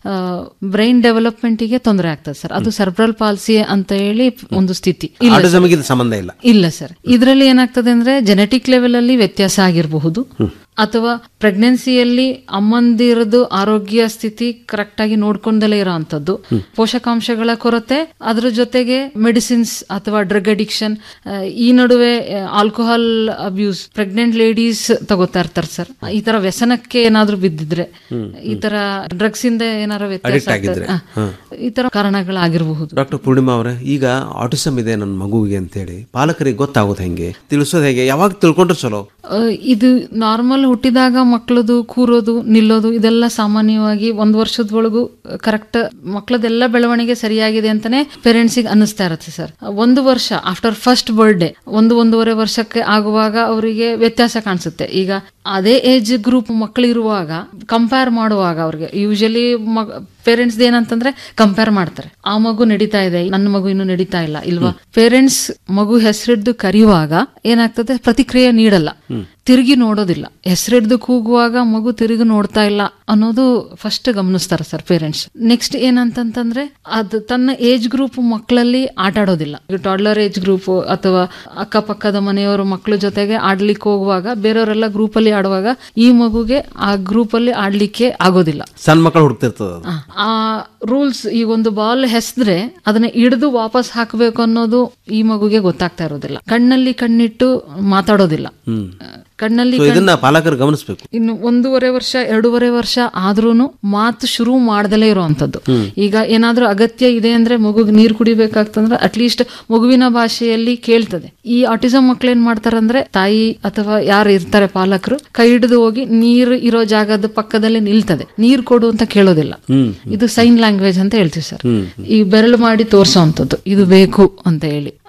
ಬ್ರೈನ್ ಡೆವಲಪ್ಮೆಂಟ್ಗೆ ತೊಂದರೆ ಆಗ್ತದೆ ಸರ್ ಅದು ಸೆರ್ಬ್ರಲ್ ಪಾಲ್ಸಿ ಅಂತ ಹೇಳಿ ಒಂದು ಸ್ಥಿತಿ ಇಲ್ಲ ಸರ್. ಆಟಿಸಮ್ಗೆ ಇದು ಸಂಬಂಧ ಇಲ್ಲ ಇಲ್ಲ ಸರ್ ಇದರಲ್ಲಿ ಏನಾಗ್ತದೆ ಅಂದ್ರೆ ಜೆನೆಟಿಕ್ ಲೆವೆಲ್ ಅಲ್ಲಿ ವ್ಯತ್ಯಾಸ ಆಗಿರಬಹುದು ಅಥವಾ ಪ್ರೆಗ್ನೆನ್ಸಿಯಲ್ಲಿ ಅಮ್ಮಂದಿರದು ಆರೋಗ್ಯ ಸ್ಥಿತಿ ಕರೆಕ್ಟ್ ಆಗಿ ನೋಡ್ಕೊಂಡಲೇ ಇರೋ ಅಂಥದ್ದು ಪೋಷಕಾಂಶಗಳ ಕೊರತೆ ಅದ್ರ ಜೊತೆಗೆ ಮೆಡಿಸಿನ್ಸ್ ಅಥವಾ ಡ್ರಗ್ ಅಡಿಕ್ಷನ್ ಈ ನಡುವೆ ಆಲ್ಕೋಹಾಲ್ ಅಬ್ಯೂಸ್ ಪ್ರೆಗ್ನೆಂಟ್ ಲೇಡೀಸ್ ತಗೋತಾ ಇರ್ತಾರೆ ಸರ್ ಈ ತರ ವ್ಯಸನಕ್ಕೆ ಏನಾದ್ರೂ ಬಿದ್ದಿದ್ರೆ ಈ ತರ ಡ್ರಗ್ಸ್ ಇಂದ ಏನಾದ್ರು ವ್ಯತ್ಯಾಸ Addict ಆಗ್ತದೆ ಆಗಿದ್ರೆ. ಆ, ಹಾ. ಈ ತರ ಕಾರಣಗಳಾಗಿರಬಹುದು ಡಾಕ್ಟರ್ ಪೂರ್ಣಿಮಾ ಅವರೇ ಈಗ ಆಟಿಸಮ್ ಇದೆ ನನ್ನ ಮಗುವಿಗೆ ಅಂತೇಳಿ ಪಾಲಕರಿಗೆ ಗೊತ್ತಾಗೋದು ಹೆಂಗೆ ತಿಳಿಸೋದು ಹೇಗೆ ಯಾವಾಗ ತಿಳ್ಕೊಂಡ್ರೆ ಚಲೋ ಆ, ಇದು ನಾರ್ಮಲ್ ಹುಟ್ಟಿದಾಗ ಮಕ್ಕಳದು ಕೂರೋದು ನಿಲ್ಲೋದು ಇದೆಲ್ಲ ಸಾಮಾನ್ಯವಾಗಿ ಒಂದು ವರ್ಷದವರೆಗೂ ಕರೆಕ್ಟ್ ಮಕ್ಕಳದೆಲ್ಲ ಬೆಳವಣಿಗೆ ಸರಿಯಾಗಿದೆ ಅಂತಾನೆ ಪೇರೆಂಟ್ಸಿಗೆ ಅನ್ನಿಸ್ತಾ ಇರುತ್ತೆ ಸರ್ ಒಂದು ವರ್ಷ ಆಫ್ಟರ್ ಫಸ್ಟ್ ಬರ್ಡೇ ಒಂದು ಒಂದೂವರೆ ವರ್ಷಕ್ಕೆ ಆಗುವಾಗ ಅವರಿಗೆ ವ್ಯತ್ಯಾಸ ಕಾಣಿಸುತ್ತೆ ಈಗ ಅದೇ ಏಜ್ ಗ್ರೂಪ್ ಮಕ್ಕಳಿರುವಾಗ ಕಂಪೇರ್ ಮಾಡುವಾಗ ಅವ್ರಿಗೆ ಯೂಶಲಿ ಪೇರೆಂಟ್ಸ್ ಏನಂತಂದ್ರೆ ಕಂಪೇರ್ ಮಾಡ್ತಾರೆ ಆ ಮಗು ನಡೀತಾ ಇದೆ ನನ್ನ ಮಗು ಇನ್ನು ನಡೀತಾ ಇಲ್ಲ ಇಲ್ವಾ ಪೇರೆಂಟ್ಸ್ ಮಗು ಹೆಸರಿಡ್ದು ಕರೆಯುವಾಗ ಏನಾಗ್ತದೆ ಪ್ರತಿಕ್ರಿಯೆ ನೀಡಲ್ಲ ತಿರುಗಿ ನೋಡೋದಿಲ್ಲ ಹೆಸರಿಡ್ದು ಕೂಗುವಾಗ ಮಗು ತಿರುಗಿ ನೋಡ್ತಾ ಇಲ್ಲ ಅನ್ನೋದು ಫಸ್ಟ್ ಗಮನಿಸ್ತಾರೆ ಸರ್ ಪೇರೆಂಟ್ಸ್ ನೆಕ್ಸ್ಟ್ ಏನಂತಂತಂದ್ರೆ ಅದು ತನ್ನ ಏಜ್ ಗ್ರೂಪ್ ಮಕ್ಕಳಲ್ಲಿ ಆಟ ಆಡೋದಿಲ್ಲ ಟಾಡ್ಲರ್ ಏಜ್ ಗ್ರೂಪ್ ಅಥವಾ ಅಕ್ಕಪಕ್ಕದ ಮನೆಯವರು ಮಕ್ಕಳ ಜೊತೆಗೆ ಆಡ್ಲಿಕ್ಕೆ ಹೋಗುವಾಗ ಬೇರೆಯವರೆಲ್ಲ ಗ್ರೂಪ್ ಅಲ್ಲಿ ಆಡುವಾಗ ಈ ಮಗುಗೆ ಆ ಗ್ರೂಪ್ ಅಲ್ಲಿ ಆಡ್ಲಿಕ್ಕೆ ಆಗೋದಿಲ್ಲ ಸಣ್ಣ ಮಕ್ಕಳು ಹುಡ್ತಿರ್ತದ ಅದು ಆ ರೂಲ್ಸ್ ಈಗ ಒಂದು ಬಾಲ್ ಹೆಸದ್ರೆ ಅದನ್ನ ಹಿಡಿದು ವಾಪಸ್ ಹಾಕಬೇಕು ಅನ್ನೋದು ಈ ಮಗುಗೆ ಗೊತ್ತಾಗ್ತಾ ಇರೋದಿಲ್ಲ ಕಣ್ಣಲ್ಲಿ ಕಣ್ಣಿಟ್ಟು ಮಾತಾಡೋದಿಲ್ಲ ಹ್ಮ್ ಕಣ್ಣಲ್ಲಿ So ಕಣ್- ಇದನ್ನ ಪಾಲಕರು ಗಮನಿಸಬೇಕು ಇನ್ನು ಒಂದೂವರೆ ವರ್ಷ ಎರಡೂವರೆ ವರ್ಷ ಆದ್ರೂನು ಮಾತು ಶುರು ಮಾಡ್ದಲೇ ಇರುವಂತದ್ದು ಹ್ಮ್. ಈಗ ಏನಾದ್ರೂ ಅಗತ್ಯ ಇದೆ ಅಂದ್ರೆ ಮಗುಗ್ ನೀರ್ ಕುಡಿಬೇಕಾಗ್ತಂದ್ರೆ ಅಟ್ಲೀಸ್ಟ್ ಮಗುವಿನ ಭಾಷೆಯಲ್ಲಿ ಕೇಳ್ತದೆ ಈ ಆಟಿಸಮ್ ಮಕ್ಳು ಏನ್ ಮಾಡ್ತಾರಂದ್ರೆ ತಾಯಿ ಅಥವಾ ಯಾರು ಇರ್ತಾರೆ ಪಾಲಕರು ಕೈ ಹಿಡಿದು ಹೋಗಿ ನೀರು ಇರೋ ಜಾಗದ ಪಕ್ಕದಲ್ಲಿ ನಿಲ್ತದೆ ನೀರ್ ಕೊಡು ಅಂತ ಕೇಳೋದಿಲ್ಲ ಹ್ಮ್ ಇದು ಸೈನ್ ಲ್ಯಾಂಗ್ವೇಜ್ ಅಂತ ಹೇಳ್ತೀವಿ ಸರ್ ಹ್ಮ್ ಈ ಬೆರಳು ಮಾಡಿ ತೋರಿಸೋವಂಥದ್ದು ಇದು ಬೇಕು ಅಂತ ಹೇಳಿ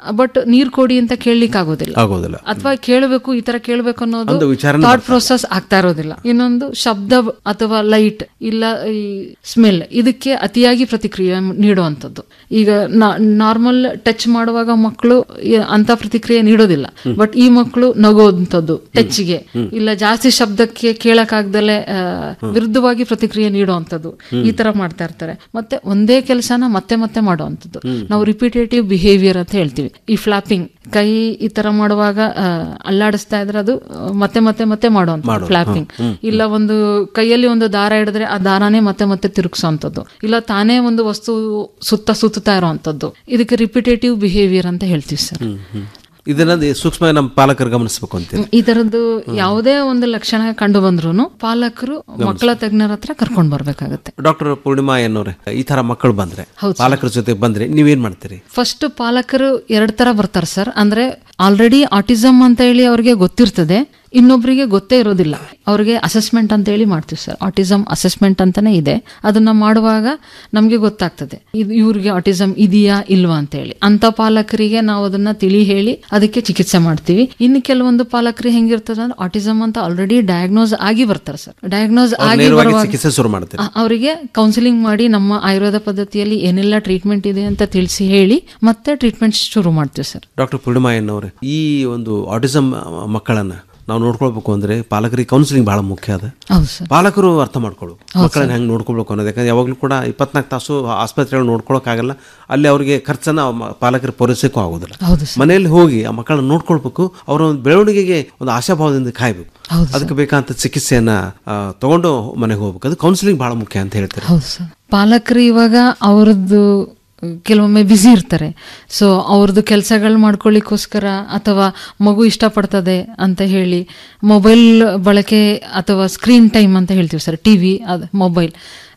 ಬಟ್ ನೀರ್ ಕೊಡಿ ಅಂತ ಕೇಳಲಿಕ್ಕೆ ಆಗೋದಿಲ್ಲ ಆಗೋದಿಲ್ಲ ಅಥವಾ ಕೇಳಬೇಕು ಈ ತರ ಕೇಳಬೇಕು ಒಂದು ಅನ್ನೋದು ವಿಚಾರನೇ ಥಾಟ್ ಬರ್ತಾ ಪ್ರೋಸೆಸ್ ಆಗ್ತಾ ಇರೋದಿಲ್ಲ ಇನ್ನೊಂದು ಶಬ್ದ ಅಥವಾ ಲೈಟ್ ಇಲ್ಲ ಈ ಸ್ಮೆಲ್ ಇದಕ್ಕೆ ಅತಿಯಾಗಿ ಪ್ರತಿಕ್ರಿಯೆ ನೀಡುವಂಥದ್ದು ಈಗ ನಾರ್ಮಲ್ ಟಚ್ ಮಾಡುವಾಗ ಮಕ್ಕಳು ಅಂತ ಪ್ರತಿಕ್ರಿಯೆ ನೀಡೋದಿಲ್ಲ ಬಟ್ ಈ ಮಕ್ಕಳು ನಗೋದಂಥದ್ದು ಟಚ್ಗೆ ಇಲ್ಲ ಜಾಸ್ತಿ ಶಬ್ದಕ್ಕೆ ಕೇಳಕ್ಕಾಗ್ದಲೆ ಆ, ವಿರುದ್ಧವಾಗಿ ಪ್ರತಿಕ್ರಿಯೆ ನೀಡುವಂಥದ್ದು ಈ ತರ ಮಾಡ್ತಾ ಇರ್ತಾರೆ ಮತ್ತೆ ಒಂದೇ ಕೆಲಸನ ಮತ್ತೆ ಮತ್ತೆ ಮಾಡುವಂಥದ್ದು ನಾವು ರಿಪಿಟೇಟಿವ್ ಬಿಹೇವಿಯರ್ ಅಂತ ಹೇಳ್ತೀವಿ ಈ ಫ್ಲಾಪಿಂಗ್ ಕೈ ಈ ತರ ಮಾಡುವಾಗ ಆ, ಅಲ್ಲಾಡಿಸ್ತಾ ಇದ್ರೆ ಅದು ಆ, ಮತ್ತೆ ಮತ್ತೆ ಮತ್ತೆ ಮಾಡುವಂತ ಮಾಡೋದು. ಫ್ಲಾಪಿಂಗ್ ಹ್ಮ್, ಹ್ಮ್. ಇಲ್ಲ ಒಂದು ಕೈಯಲ್ಲಿ ಒಂದು ದಾರ ಹಿಡಿದ್ರೆ ಆ ದಾರನೇ ಮತ್ತೆ ಮತ್ತೆ ತಿರುಗಿಸೋಂಥದ್ದು ಇಲ್ಲ ತಾನೇ ಒಂದು ವಸ್ತು ಸುತ್ತ ಸುತ್ತಾ ಇರೋವಂಥದ್ದು ಇದಕ್ಕೆ ರಿಪಿಟೇಟಿವ್ ಬಿಹೇವಿಯರ್ ಅಂತ ಹೇಳ್ತೀವಿ ಸರ್ ಹ್ಮ್, ಹ್ಮ್. ಇದನ್ನ ಸೂಕ್ಷ್ಮ ನಮ್ಮ ಪಾಲಕರು ಗಮನಿಸಬೇಕು ಅಂತೀರಿ ಈ ತರದ್ದು ಯಾವುದೇ ಒಂದು ಲಕ್ಷಣ ಕಂಡು ಬಂದ್ರು ಪಾಲಕರು ಮಕ್ಕಳ ತಜ್ಞರ ಹತ್ರ ಕರ್ಕೊಂಡ್ ಬರ್ಬೇಕಾಗತ್ತೆ ಡಾಕ್ಟರ್ ಪೂರ್ಣಿಮಾ ಎನ್ನೋರೆ ಈ ತರ ಮಕ್ಕಳು ಬಂದ್ರೆ ಪಾಲಕರ ಜೊತೆ ಬಂದ್ರೆ ನೀವೇನ್ ಮಾಡ್ತೀರಿ ಫಸ್ಟ್ ಪಾಲಕರು ಎರಡ್ ತರ ಬರ್ತಾರೆ ಸರ್ ಅಂದ್ರೆ ಆಲ್ರೆಡಿ ಆಟಿಸಮ್ ಅಂತ ಹೇಳಿ ಅವ್ರಿಗೆ ಗೊತ್ತಿರ್ತದೆ ಇನ್ನೊಬ್ರಿಗೆ ಗೊತ್ತೇ ಇರೋದಿಲ್ಲ ಅವ್ರಿಗೆ ಅಸೆಸ್ಮೆಂಟ್ ಅಂತ ಹೇಳಿ ಮಾಡ್ತೀವಿ ಸರ್ ಆಟಿಸಮ್ ಅಸೆಸ್ಮೆಂಟ್ ಅಂತಾನೆ ಇದೆ ಅದನ್ನ ಮಾಡುವಾಗ ನಮಗೆ ಗೊತ್ತಾಗ್ತದೆ ಇದು ಇವ್ರಿಗೆ ಆಟಿಸಮ್ ಇದೆಯಾ ಇಲ್ವಾ ಅಂತ ಹೇಳಿ ಅಂತ ಪಾಲಕರಿಗೆ ನಾವು ಅದನ್ನ ತಿಳಿ ಹೇಳಿ ಅದಕ್ಕೆ ಚಿಕಿತ್ಸೆ ಮಾಡ್ತೀವಿ ಇನ್ನು ಕೆಲವೊಂದು ಪಾಲಕರಿಗೆ ಹೆಂಗಿರ್ತದೆ ಅಂದ್ರೆ ಆಟಿಸಮ್ ಅಂತ ಆಲ್ರೆಡಿ ಡಯಾಗ್ನೋಸ್ ಆಗಿ ಬರ್ತಾರೆ ಸರ್ ಡಯಾಗ್ನೋಸ್ ಅವ್ರು ಆಗಿ ನೇರವಾಗಿ ಬರುವಾಗ ಚಿಕಿತ್ಸೆ ಶುರು ಮಾಡ್ತೀರಿ ಆ- ಅವರಿಗೆ ಕೌನ್ಸಿಲಿಂಗ್ ಮಾಡಿ ನಮ್ಮ ಆಯುರ್ವೇದ ಪದ್ಧತಿಯಲ್ಲಿ ಏನೆಲ್ಲ ಟ್ರೀಟ್ಮೆಂಟ್ ಇದೆ ಅಂತ ತಿಳಿಸಿ ಹೇಳಿ ಮತ್ತೆ ಟ್ರೀಟ್ಮೆಂಟ್ ಶುರು ಮಾಡ್ತೀವಿ ಸರ್ ಡಾಕ್ಟರ್ ಪೂರ್ಣಿಮಾ ಎನ್ನೋರೆ ಈ ಒಂದು ಆಟಿಸಮ್ ಮಕ್ಕಳನ್ನ ನಾವು ನೋಡ್ಕೊಳ್ಬೇಕು ಅಂದ್ರೆ ಪಾಲಕರಿಗೆ ಕೌನ್ಸಿಲಿಂಗ್ ಬಹಳ ಮುಖ್ಯ ಅದ ಹೌದು ಸರ್ ಪಾಲಕರು ಅರ್ಥ ಮಾಡ್ಕೊಳ್ಳು ಹೌದು ಮಕ್ಕಳನ್ನ ಹೆಂಗೆ ನೋಡ್ಕೊಳ್ಬೇಕು ಅನ್ನೋದು ಯಾಕಂದ್ರೆ ಯಾವಾಗಲೂ ಕೂಡ ಇಪ್ಪತ್ನಾಲ್ಕು ತಾಸು ಆಸ್ಪತ್ರೆಗಳು ನೋಡ್ಕೊಳಕ್ಕಾಗಲ್ಲ ಅಲ್ಲಿ ಅವರಿಗೆ ಖರ್ಚನ್ನ ಮ- ಪಾಲಕರು ಪೂರೈಸಕ್ಕೂ ಆಗೋದಿಲ್ಲ ಹೌದು ಮನೆಯಲ್ಲಿ ಹೋಗಿ ಆ ಮಕ್ಕಳನ್ನ ನೋಡ್ಕೊಳ್ಬೇಕು ಅವರ ಒಂದು ಬೆಳವಣಿಗೆಗೆ ಒಂದು ಆಶಾಭಾವದಿಂದ ಕಾಯ್ಬೇಕು ಅದಕ್ಕೆ ಬೇಕಾದಂತ ಚಿಕಿತ್ಸೆಯನ್ನ ಆ, ತಗೊಂಡು ಮನೆಗೆ ಹೋಗ್ಬೇಕು ಅದು ಕೌನ್ಸಿಲಿಂಗ್ ಬಹಳ ಮುಖ್ಯ ಅಂತ ಹೇಳ್ತಾರೆ ಹೌದು ಸರ್ ಪಾಲಕರು ಇವಾಗ ಅವ್ರದ್ದು ಕೆಲವೊಮ್ಮೆ ಬ್ಯುಸಿ ಇರ್ತಾರೆ ಸೊ ಅವ್ರದ್ದು ಕೆಲಸಗಳು ಮಾಡ್ಕೊಳ್ಳಿಕ್ಕೋಸ್ಕರ ಅಥವಾ ಮಗು ಇಷ್ಟಪಡ್ತದೆ ಅಂತ ಹೇಳಿ ಮೊಬೈಲ್ ಬಳಕೆ ಅಥವಾ ಸ್ಕ್ರೀನ್ ಟೈಮ್ ಅಂತ ಹೇಳ್ತೀವಿ ಸರ್ ಟಿ ವಿ ಅದು ಮೊಬೈಲ್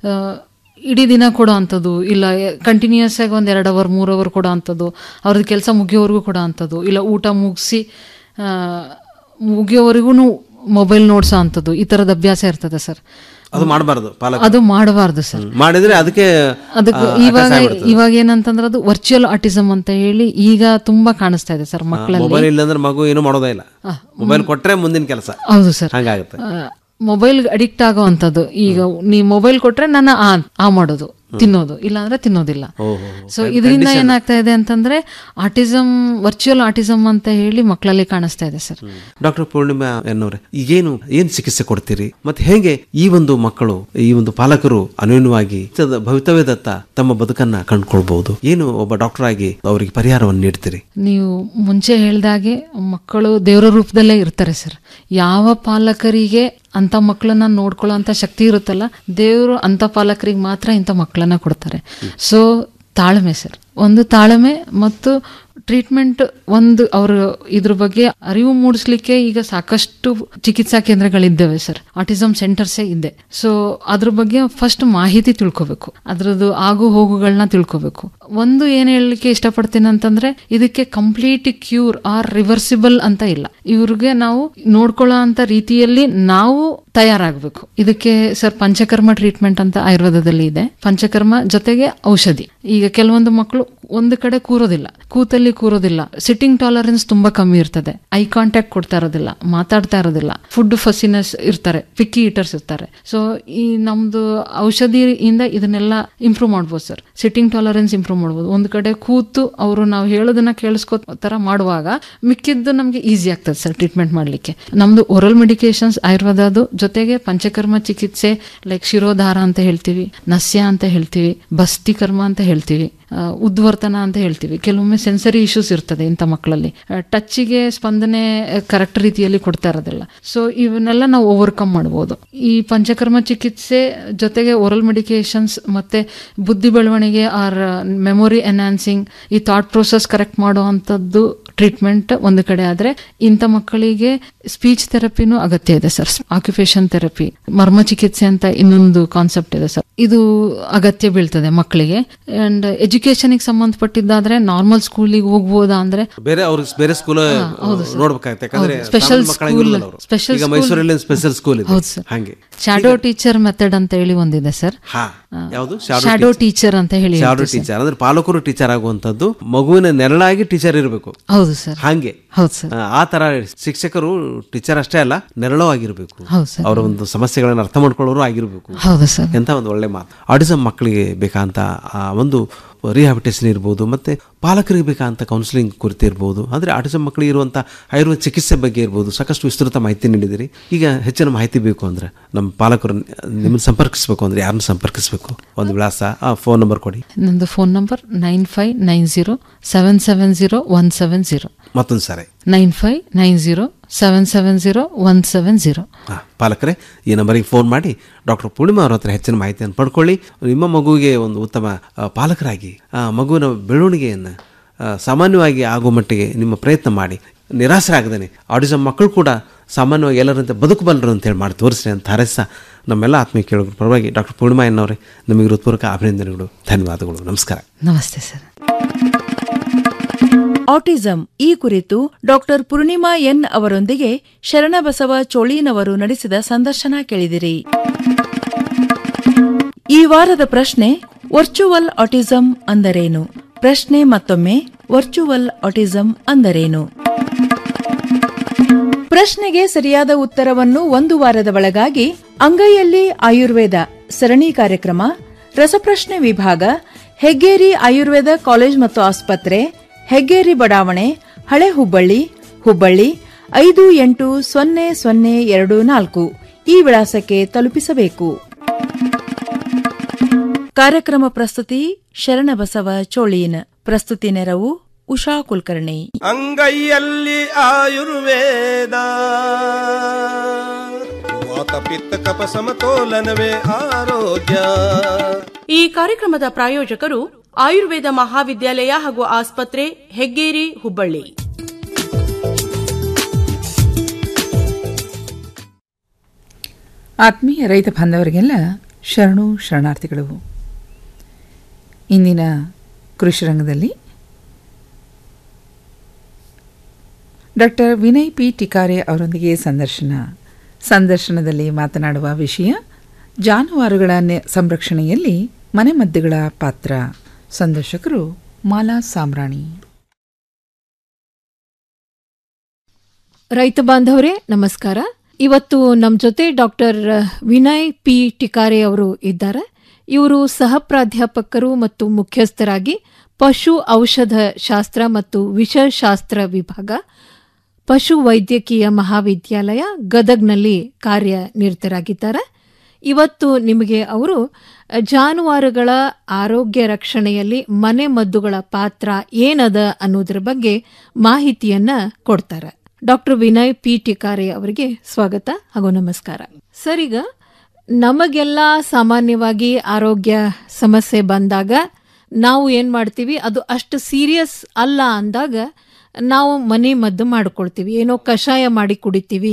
ಇಡೀ ದಿನ ಕೊಡೋ ಅಂಥದ್ದು ಇಲ್ಲ ಕಂಟಿನ್ಯೂಸ್ ಆಗಿ ಒಂದು ಎರಡು ಅವರ್ ಮೂರು ಅವರ್ ಕೊಡೋ ಅಂಥದ್ದು ಅವ್ರದ್ದು ಕೆಲಸ ಮುಗಿಯೋವರೆಗೂ ಕೊಡೋ ಅಂಥದ್ದು ಇಲ್ಲ ಊಟ ಮುಗಿಸಿ ಮುಗಿಯೋವರೆಗೂ ಮೊಬೈಲ್ ನೋಡ್ಸೋ ಅಂಥದ್ದು ಈ ಥರದ ಅಭ್ಯಾಸ ಇರ್ತದೆ ಸರ್ ಅದು ಮಾಡಬಾರ್ದು ಪಾಲಕ ಅದು ಮಾಡಬಾರ್ದು ಸರ್ ಮಾಡಿದ್ರೆ ಅದಕ್ಕೆ ಅದಕ್ಕೆ ಆ, ಇವಾಗ ಅಟ್ಯಾಚ್ ಆಗ್ಬಿಡ್ತದೆ. ಇವಾಗ ಏನಂತಂದ್ರೆ ಅದು ವರ್ಚುವಲ್ ಆಟಿಸಮ್ ಅಂತ ಹೇಳಿ ಈಗ ತುಂಬಾ ಕಾಣಿಸ್ತಾ ಇದೆ ಸರ್ ಮಕ್ಕಳಲ್ಲಿ ಮೊಬೈಲ್ ಇಲ್ಲಂದ್ರೆ ಮಗು ಏನು ಮಾಡೋದೇ ಇಲ್ಲ ಮೊಬೈಲ್ ಕೊಟ್ರೆ ಮುಂದಿನ ಕೆಲಸ ಹೌದು ಸರ್ ಹಂಗಾಗುತ್ತೆ ಮೊಬೈಲ್ ಅಡಿಕ್ಟ್ ಆಗೋ ಅಂಥದ್ದು ಈಗ ನೀ ಮೊಬೈಲ್ ಕೊಟ್ರೆ ನಾನು ಆ ಆ ಮಾಡೋದು ತಿನ್ನೋದು ಇಲ್ಲ ಅಂದ್ರೆ ತಿನ್ನೋದಿಲ್ಲ ಸೊ ಇದರಿಂದ ಏನಾಗ್ತಾ ಇದೆ ಅಂತಂದ್ರೆ ಆಟಿಸಮ್ ವರ್ಚುವಲ್ ಆಟಿಸಮ್ ಅಂತ ಹೇಳಿ ಮಕ್ಕಳಲ್ಲಿ ಕಾಣಿಸ್ತಾ ಇದೆ ಸರ್ ಡಾಕ್ಟರ್ ಪೂರ್ಣಿಮಾ ಎನ್ನೋರೆ ಈಗೇನು ಏನ್ ಚಿಕಿತ್ಸೆ ಕೊಡ್ತೀರಿ ಮತ್ತೆ ಹೇಗೆ ಈ ಒಂದು ಮಕ್ಕಳು ಈ ಒಂದು ಪಾಲಕರು ಅನ್ಯೋನ್ಯವಾಗಿ ತದ- ಭವಿತವ್ಯದತ್ತ ತಮ್ಮ ಬದುಕನ್ನ ಕಂಡುಕೊಳ್ಬಹುದು ಏನು ಒಬ್ಬ ಡಾಕ್ಟರ್ ಆಗಿ ಅವರಿಗೆ ಪರಿಹಾರವನ್ನು ನೀಡ್ತೀರಿ ನೀವು ಮುಂಚೆ ಹೇಳ್ದಾಗೆ ಮಕ್ಕಳು ದೇವರ ರೂಪದಲ್ಲೇ ಇರ್ತಾರೆ ಸರ್ ಯಾವ ಪಾಲಕರಿಗೆ ಅಂತ ಮಕ್ಕಳನ್ನ ನೋಡ್ಕೊಳ್ಳೋ ಅಂತ ಶಕ್ತಿ ಇರುತ್ತಲ್ಲ ದೇವರು ಅಂತ ಪಾಲಕರಿಗೆ ಮಾತ್ರ ಇಂಥ ಮಕ್ಕಳನ್ನ ಕೊಡ್ತಾರೆ ಸೊ ತಾಳ್ಮೆ ಸರ್ ಒಂದು ತಾಳ್ಮೆ ಮತ್ತು ಟ್ರೀಟ್ಮೆಂಟ್ ಒಂದು ಅವರು ಇದ್ರ ಬಗ್ಗೆ ಅರಿವು ಮೂಡಿಸ್ಲಿಕ್ಕೆ ಈಗ ಸಾಕಷ್ಟು ಚಿಕಿತ್ಸಾ ಕೇಂದ್ರಗಳಿದ್ದಾವೆ ಸರ್ ಆಟಿಸಮ್ ಸೆಂಟರ್ಸೇ ಇದೆ ಸೊ ಅದ್ರ ಬಗ್ಗೆ ಫಸ್ಟ್ ಮಾಹಿತಿ ತಿಳ್ಕೊಬೇಕು ಅದ್ರದ್ದು ಆಗು ಹೋಗುಗಳನ್ನ ತಿಳ್ಕೊಬೇಕು ಒಂದು ಏನ್ ಹೇಳಲಿಕ್ಕೆ ಇಷ್ಟಪಡ್ತೀನಿ ಅಂತಂದ್ರೆ ಇದಕ್ಕೆ ಕಂಪ್ಲೀಟ್ ಕ್ಯೂರ್ ಆರ್ ರಿವರ್ಸಿಬಲ್ ಅಂತ ಇಲ್ಲ ಇವ್ರಿಗೆ ನಾವು ನೋಡ್ಕೊಳ್ಳೋ ಅಂತ ರೀತಿಯಲ್ಲಿ ನಾವು ತಯಾರಾಗಬೇಕು ಇದಕ್ಕೆ ಸರ್ ಪಂಚಕರ್ಮ ಟ್ರೀಟ್ಮೆಂಟ್ ಅಂತ ಆಯುರ್ವೇದದಲ್ಲಿ ಇದೆ ಪಂಚಕರ್ಮ ಜೊತೆಗೆ ಔಷಧಿ ಈಗ ಕೆಲವೊಂದು ಮಕ್ಕಳು ಒಂದು ಕಡೆ ಕೂರೋದಿಲ್ಲ ಕೂತಲ್ಲಿ ಕೂರೋದಿಲ್ಲ ಸಿಟ್ಟಿಂಗ್ ಟಾಲರೆನ್ಸ್ ತುಂಬಾ ಕಮ್ಮಿ ಇರ್ತದೆ ಐ ಕಾಂಟ್ಯಾಕ್ಟ್ ಕೊಡ್ತಾ ಇರೋದಿಲ್ಲ ಮಾತಾಡ್ತಾ ಇರೋದಿಲ್ಲ ಫುಡ್ ಫಸಿನೆಸ್ ಇರ್ತಾರೆ ಪಿಕ್ಕಿ ಈಟರ್ಸ್ ಇರ್ತಾರೆ ಸೊ ಈ ನಮ್ದು ಔಷಧಿಯಿಂದ ಇದನ್ನೆಲ್ಲ ಇಂಪ್ರೂವ್ ಮಾಡ್ಬೋದು ಸರ್ ಸಿಟ್ಟಿಂಗ್ ಟಾಲರೆನ್ಸ್ ಇಂಪ್ರೂವ್ ಮಾಡ್ಬೋದು ಒಂದು ಕಡೆ ಕೂತು ಅವರು ನಾವು ಹೇಳೋದನ್ನ ಕೇಳಿಸ್ಕೋ ತರ ಮಾಡುವಾಗ ಮಿಕ್ಕಿದ್ದು ನಮಗೆ ಈಸಿ ಆಗ್ತದೆ ಸರ್ ಟ್ರೀಟ್ಮೆಂಟ್ ಮಾಡಲಿಕ್ಕೆ ನಮ್ದು ಒರಲ್ ಮೆಡಿಕೇಶನ್ಸ್ ಆಯುರ್ವೇದದು ಜೊತೆಗೆ ಪಂಚಕರ್ಮ ಚಿಕಿತ್ಸೆ ಲೈಕ್ ಶಿರೋಧಾರ ಅಂತ ಹೇಳ್ತೀವಿ ನಸ್ಯ ಅಂತ ಹೇಳ್ತೀವಿ ಬಸ್ತಿ ಕರ್ಮ ಅಂತ ಹೇಳ್ತೀವಿ ಆ, ಉದ್ವರ್ತನ ಅಂತ ಹೇಳ್ತೀವಿ ಕೆಲವೊಮ್ಮೆ ಸೆನ್ಸರಿ ಇಶ್ಯೂಸ್ ಇರ್ತದೆ ಇಂಥ ಮಕ್ಕಳಲ್ಲಿ ಟಚ್ಗೆ ಸ್ಪಂದನೆ ಕರೆಕ್ಟ್ ರೀತಿಯಲ್ಲಿ ಕೊಡ್ತಾ ಇರೋದಿಲ್ಲ ಸೊ ಇವನ್ನೆಲ್ಲ ನಾವು ಓವರ್ಕಮ್ ಮಾಡ್ಬೋದು ಈ ಪಂಚಕರ್ಮ ಚಿಕಿತ್ಸೆ ಜೊತೆಗೆ ಓರಲ್ ಮೆಡಿಕೇಶನ್ಸ್ ಮತ್ತೆ ಬುದ್ಧಿ ಬೆಳವಣಿಗೆ ಆರ್ ಮೆಮೊರಿ ಎನ್ಹಾನ್ಸಿಂಗ್ ಈ ಥಾಟ್ ಪ್ರೋಸೆಸ್ ಕರೆಕ್ಟ್ ಮಾಡೋ ಅಂಥದ್ದು ಟ್ರೀಟ್ಮೆಂಟ್ ಒಂದು ಕಡೆ ಆದ್ರೆ ಇಂಥ ಮಕ್ಕಳಿಗೆ ಸ್ಪೀಚ್ ಥೆರಪಿನೂ ಅಗತ್ಯ ಇದೆ ಸರ್ ಆಕ್ಯುಪೇಷನ್ ಥೆರಪಿ ಮರ್ಮ ಚಿಕಿತ್ಸೆ ಅಂತ ಇನ್ನೊಂದು ಕಾನ್ಸೆಪ್ಟ್ ಇದೆ ಸರ್ ಇದು ಅಗತ್ಯ ಬೀಳ್ತದೆ ಮಕ್ಕಳಿಗೆ ಅಂಡ್ ಎಜುಕೇಶನ್ಗೆ ಸಂಬಂಧಪಟ್ಟಿದ್ದಾದ್ರೆ ನಾರ್ಮಲ್ ಸ್ಕೂಲಿಗೆ ಹೋಗ್ಬೋದಾ ಅಂದ್ರೆ ಬೇರೆ ಅವ್ರಿಗೆ ಬೇರೆ ಸ್ಕೂಲ್ ಹೌದು ಸರ್. ನೋಡ್ಬೇಕಾಗತ್ತೆ ಯಾಕಂದ್ರೆ ಹೌದು, ಸ್ಪೆಷಲ್ ಸಾಮಾನ್ಯ ಮಕ್ಕಳಾಗಿ ಸ್ಕೂಲ್ ಇರೋಲ್ಲ ಅವ್ರು. ಸ್ಪೆಷಲ್ ಈಗ ಸ್ಕೂಲ್- ಮೈಸೂರಲ್ಲಿ ಸ್ಪೆಷಲ್ ಸ್ಕೂಲ್ ಇದೆ ಹೌದು ಸರ್ ಹಾಗೆ ಶಾಡೋ ಟೀಚರ್ ಮೆಥಡ್ ಅಂತ ಹೇಳಿ ಒಂದಿದೆ ಸರ್ ಹಾ ಯಾವುದು ಶಾಡೋ ಟೀಚರ್ ಅಂತ ಹೇಳಿ ಶಾಡೋ ಹೇಳ್ತೀವಿ ಸರ್. ಟೀಚರ್ ಅಂದ್ರೆ ಪಾಲಕರು ಟೀಚರ್ ಆಗುವಂತದ್ದು ಮಗುವಿನ ನೆರಳಾಗಿ ಟೀಚರ್ ಇರಬೇಕು ಹೌದು ಸರ್ ಹಾಗೆ ಹೌದು ಸರ್ ಆ, ಆ ತರ ಶಿಕ್ಷಕರು ಟೀಚರ್ ಅಷ್ಟೇ ಅಲ್ಲ ನೆರಳು ಆಗಿರ್ಬೇಕು ಹೌದು ಸರ್. ಅವರ ಒಂದು ಸಮಸ್ಯೆಗಳನ್ನು ಅರ್ಥ ಮಾಡ್ಕೊಳ್ಳೋರು ಆಗಿರ್ಬೇಕು ಹೌದು ಸರ್ ಎಂತ ಒಂದು ಒಳ್ಳೆ ಮಾತು ಆಟಿಸಮ್ ಮಕ್ಕಳಿಗೆ ಬೇಕಂತ ಆ ಒಂದು ರಿಹಾಬಿಟೇಷನ್ ಇರ್ಬೋದು ಮತ್ತೆ ಪಾಲಕರಿಗೆ ಬೇಕಂತ ಕೌನ್ಸಿಲಿಂಗ್ ಕುರಿತು ಇರ್ಬೋದು ಅಂದರೆ ಆಟಿಸಮ್ ಮಕ್ಕಳಿಗೆ ಇರುವಂಥ ಆಯುರ್ವೇದ ಚಿಕಿತ್ಸೆ ಬಗ್ಗೆ ಇರ್ಬೋದು ಸಾಕಷ್ಟು ವಿಸ್ತೃತ ಮಾಹಿತಿ ನೀಡಿದಿರಿ ಈಗ ಹೆಚ್ಚಿನ ಮಾಹಿತಿ ಬೇಕು ಅಂದ್ರೆ ನಮ್ಮ ಪಾಲಕರು ನಿಮ್ಮನ್ನು ಸಂಪರ್ಕಿಸಬೇಕು ಅಂದ್ರೆ ಯಾರನ್ನ ಸಂಪರ್ಕಿಸಬೇಕು ಒಂದು ವಿಳಾಸ ಆ ಫೋನ್ ನಂಬರ್ ಕೊಡಿ ನಂದು phone number nine five nine zero seven seven zero one seven zero ಮತ್ತೊಂದು ಸಾರಿ nine five nine zero seven seven zero one seven zero ಹಾಂ ಪಾಲಕರೇ ಈ ನಂಬರಿಗೆ ಫೋನ್ ಮಾಡಿ ಡಾಕ್ಟರ್ ಪೂರ್ಣಿಮಾ ಅವ್ರ ಹತ್ರ ಹೆಚ್ಚಿನ ಮಾಹಿತಿಯನ್ನು ಪಡ್ಕೊಳ್ಳಿ ನಿಮ್ಮ ಮಗುವಿಗೆ ಒಂದು ಉತ್ತಮ ಆ, ಪಾಲಕರಾಗಿ ಆ ಮಗುವಿನ ಬೆಳವಣಿಗೆಯನ್ನು ಆ, ಸಾಮಾನ್ಯವಾಗಿ ಆಗುವ ಮಟ್ಟಿಗೆ ನಿಮ್ಮ ಪ್ರಯತ್ನ ಮಾಡಿ ನಿರಾಸರಾಗದೇನೆ ಆಡಿಸಮ್ ಮಕ್ಕಳು ಕೂಡ ಸಾಮಾನ್ಯವಾಗಿ ಎಲ್ಲರಂತೆ ಬದುಕಬಲ್ಲರು ಅಂತೇಳಿ ಮಾಡಿ ತೋರಿಸ್ರಿ ಅಂತ ಹಾರೈಸ ನಮ್ಮೆಲ್ಲ ಆತ್ಮೀಯ ಕೇಳೋದ್ರ ಪರವಾಗಿ ಡಾಕ್ಟರ್ ಪೂರ್ಣಿಮಾ ಎನ್ನವರೇ ನಿಮಗೆ ಹೃತ್ಪೂರ್ವಕ ಅಭಿನಂದನೆಗಳು ಧನ್ಯವಾದಗಳು ನಮಸ್ಕಾರ ನಮಸ್ತೆ ಸರ್ ಆಟಿಸಂ ಈ ಕುರಿತು ಡಾಕ್ಟರ್ ಪೂರ್ಣಿಮಾ ಎನ್ ಅವರೊಂದಿಗೆ ಶರಣಬಸವ ಚೋಳೀನವರು ನಡೆಸಿದ ಸಂದರ್ಶನ ಕೇಳಿದಿರಿ ಈ ವಾರದ ಪ್ರಶ್ನೆ ವರ್ಚುವಲ್ ಆಟಿಸಂ ಅಂದರೇನು ಪ್ರಶ್ನೆ ಮತ್ತೊಮ್ಮೆ ವರ್ಚುವಲ್ ಆಟಿಸಂ ಅಂದರೇನು ಪ್ರಶ್ನೆಗೆ ಸರಿಯಾದ ಉತ್ತರವನ್ನು ಒಂದು ವಾರದ ಒಳಗಾಗಿ ಅಂಗೈಯಲ್ಲಿ ಆಯುರ್ವೇದ ಸರಣಿ ಕಾರ್ಯಕ್ರಮ ರಸಪ್ರಶ್ನೆ ವಿಭಾಗ ಹೆಗ್ಗೇರಿ ಆಯುರ್ವೇದ ಕಾಲೇಜ್ ಮತ್ತು ಆಸ್ಪತ್ರೆ ಹೆಗ್ಗೇರಿ ಬಡಾವಣೆ ಹಳೆ ಹುಬ್ಬಳ್ಳಿ ಹುಬ್ಬಳ್ಳಿ ಐದು ಎಂಟು ಸೊನ್ನೆ ಸೊನ್ನೆ ಎರಡು ನಾಲ್ಕು ಈ ವಿಳಾಸಕ್ಕೆ ತಲುಪಿಸಬೇಕು ಕಾರ್ಯಕ್ರಮ ಪ್ರಸ್ತುತಿ ಶರಣಬಸವ ಚೋಳೀನ್ ಪ್ರಸ್ತುತಿ ನೆರವು ಉಷಾ ಕುಲಕರ್ಣಿ ಅಂಗೈಯಲ್ಲಿ ಆಯುರ್ವೇದ ವಾತ ಪಿತ್ತ ಕಪ ಸಮತೋಲನವೇ ಆರೋಗ್ಯ ಈ ಕಾರ್ಯಕ್ರಮದ ಪ್ರಾಯೋಜಕರು ಆಯುರ್ವೇದ ಮಹಾವಿದ್ಯಾಲಯ ಹಾಗೂ ಆಸ್ಪತ್ರೆ ಹೆಗ್ಗೇರಿ ಹುಬ್ಬಳ್ಳಿ ಆತ್ಮೀಯ ರೈತ ಬಾಂಧವರಿಗೆಲ್ಲ ಶರಣು ಶರಣಾರ್ಥಿಗಳು ಇಂದಿನ ಕೃಷಿ ರಂಗದಲ್ಲಿ ಡಾಕ್ಟರ್ ವಿನಯ್ ಪಿ ಟಿಕಾರೆ ಅವರೊಂದಿಗೆ ಸಂದರ್ಶನ ಸಂದರ್ಶನದಲ್ಲಿ ಮಾತನಾಡುವ ವಿಷಯ ಜಾನುವಾರುಗಳ ನೆ- ಸಂರಕ್ಷಣೆಯಲ್ಲಿ ಮನೆಮದ್ದುಗಳ ಪಾತ್ರ ಸಂದರ್ಶಕರು ಮಾಲಾ ಸಾಮ್ರಾಣಿ ರೈತ ಬಾಂಧವರೇ ನಮಸ್ಕಾರ ಇವತ್ತು ನಮ್ಮ ಜೊತೆ ಡಾಕ್ಟರ್ ವಿನಯ್ ಪಿ ಟಿಕಾರೆ ಅವರು ಇದ್ದಾರೆ ಇವರು ಸಹ ಪ್ರಾಧ್ಯಾಪಕರು ಮತ್ತು ಮುಖ್ಯಸ್ಥರಾಗಿ ಪಶು ಔಷಧ ಶಾಸ್ತ್ರ ಮತ್ತು ವಿಷಶಾಸ್ತ್ರ ವಿಭಾಗ ಪಶು ವೈದ್ಯಕೀಯ ಮಹಾವಿದ್ಯಾಲಯ ಗದಗ್ನಲ್ಲಿ ಕಾರ್ಯನಿರತರಾಗಿದ್ದಾರೆ ಇವತ್ತು ನಿಮಗೆ ಅವರು ಜಾನುವಾರುಗಳ ಆರೋಗ್ಯ ರಕ್ಷಣೆಯಲ್ಲಿ ಮನೆ ಮದ್ದುಗಳ ಪಾತ್ರ ಏನದ ಅನ್ನೋದ್ರ ಬಗ್ಗೆ ಮಾಹಿತಿಯನ್ನ ಕೊಡ್ತಾರೆ ಡಾಕ್ಟರ್ ವಿನಯ್ ಪಿ ಟಿಕಾರೆ ಅವರಿಗೆ ಸ್ವಾಗತ ಹಾಗೂ ನಮಸ್ಕಾರ ಸರ್ ಈಗ ನಮಗೆಲ್ಲ ಸಾಮಾನ್ಯವಾಗಿ ಆರೋಗ್ಯ ಸಮಸ್ಯೆ ಬಂದಾಗ ನಾವು ಏನ್ ಮಾಡ್ತೀವಿ ಅದು ಅಷ್ಟು ಸೀರಿಯಸ್ ಅಲ್ಲ ಅಂದಾಗ ನಾವು ಮನೆ ಮದ್ದು ಮಾಡ್ಕೊಳ್ತೀವಿ ಏನೋ ಕಷಾಯ ಮಾಡಿ ಕುಡಿತೀವಿ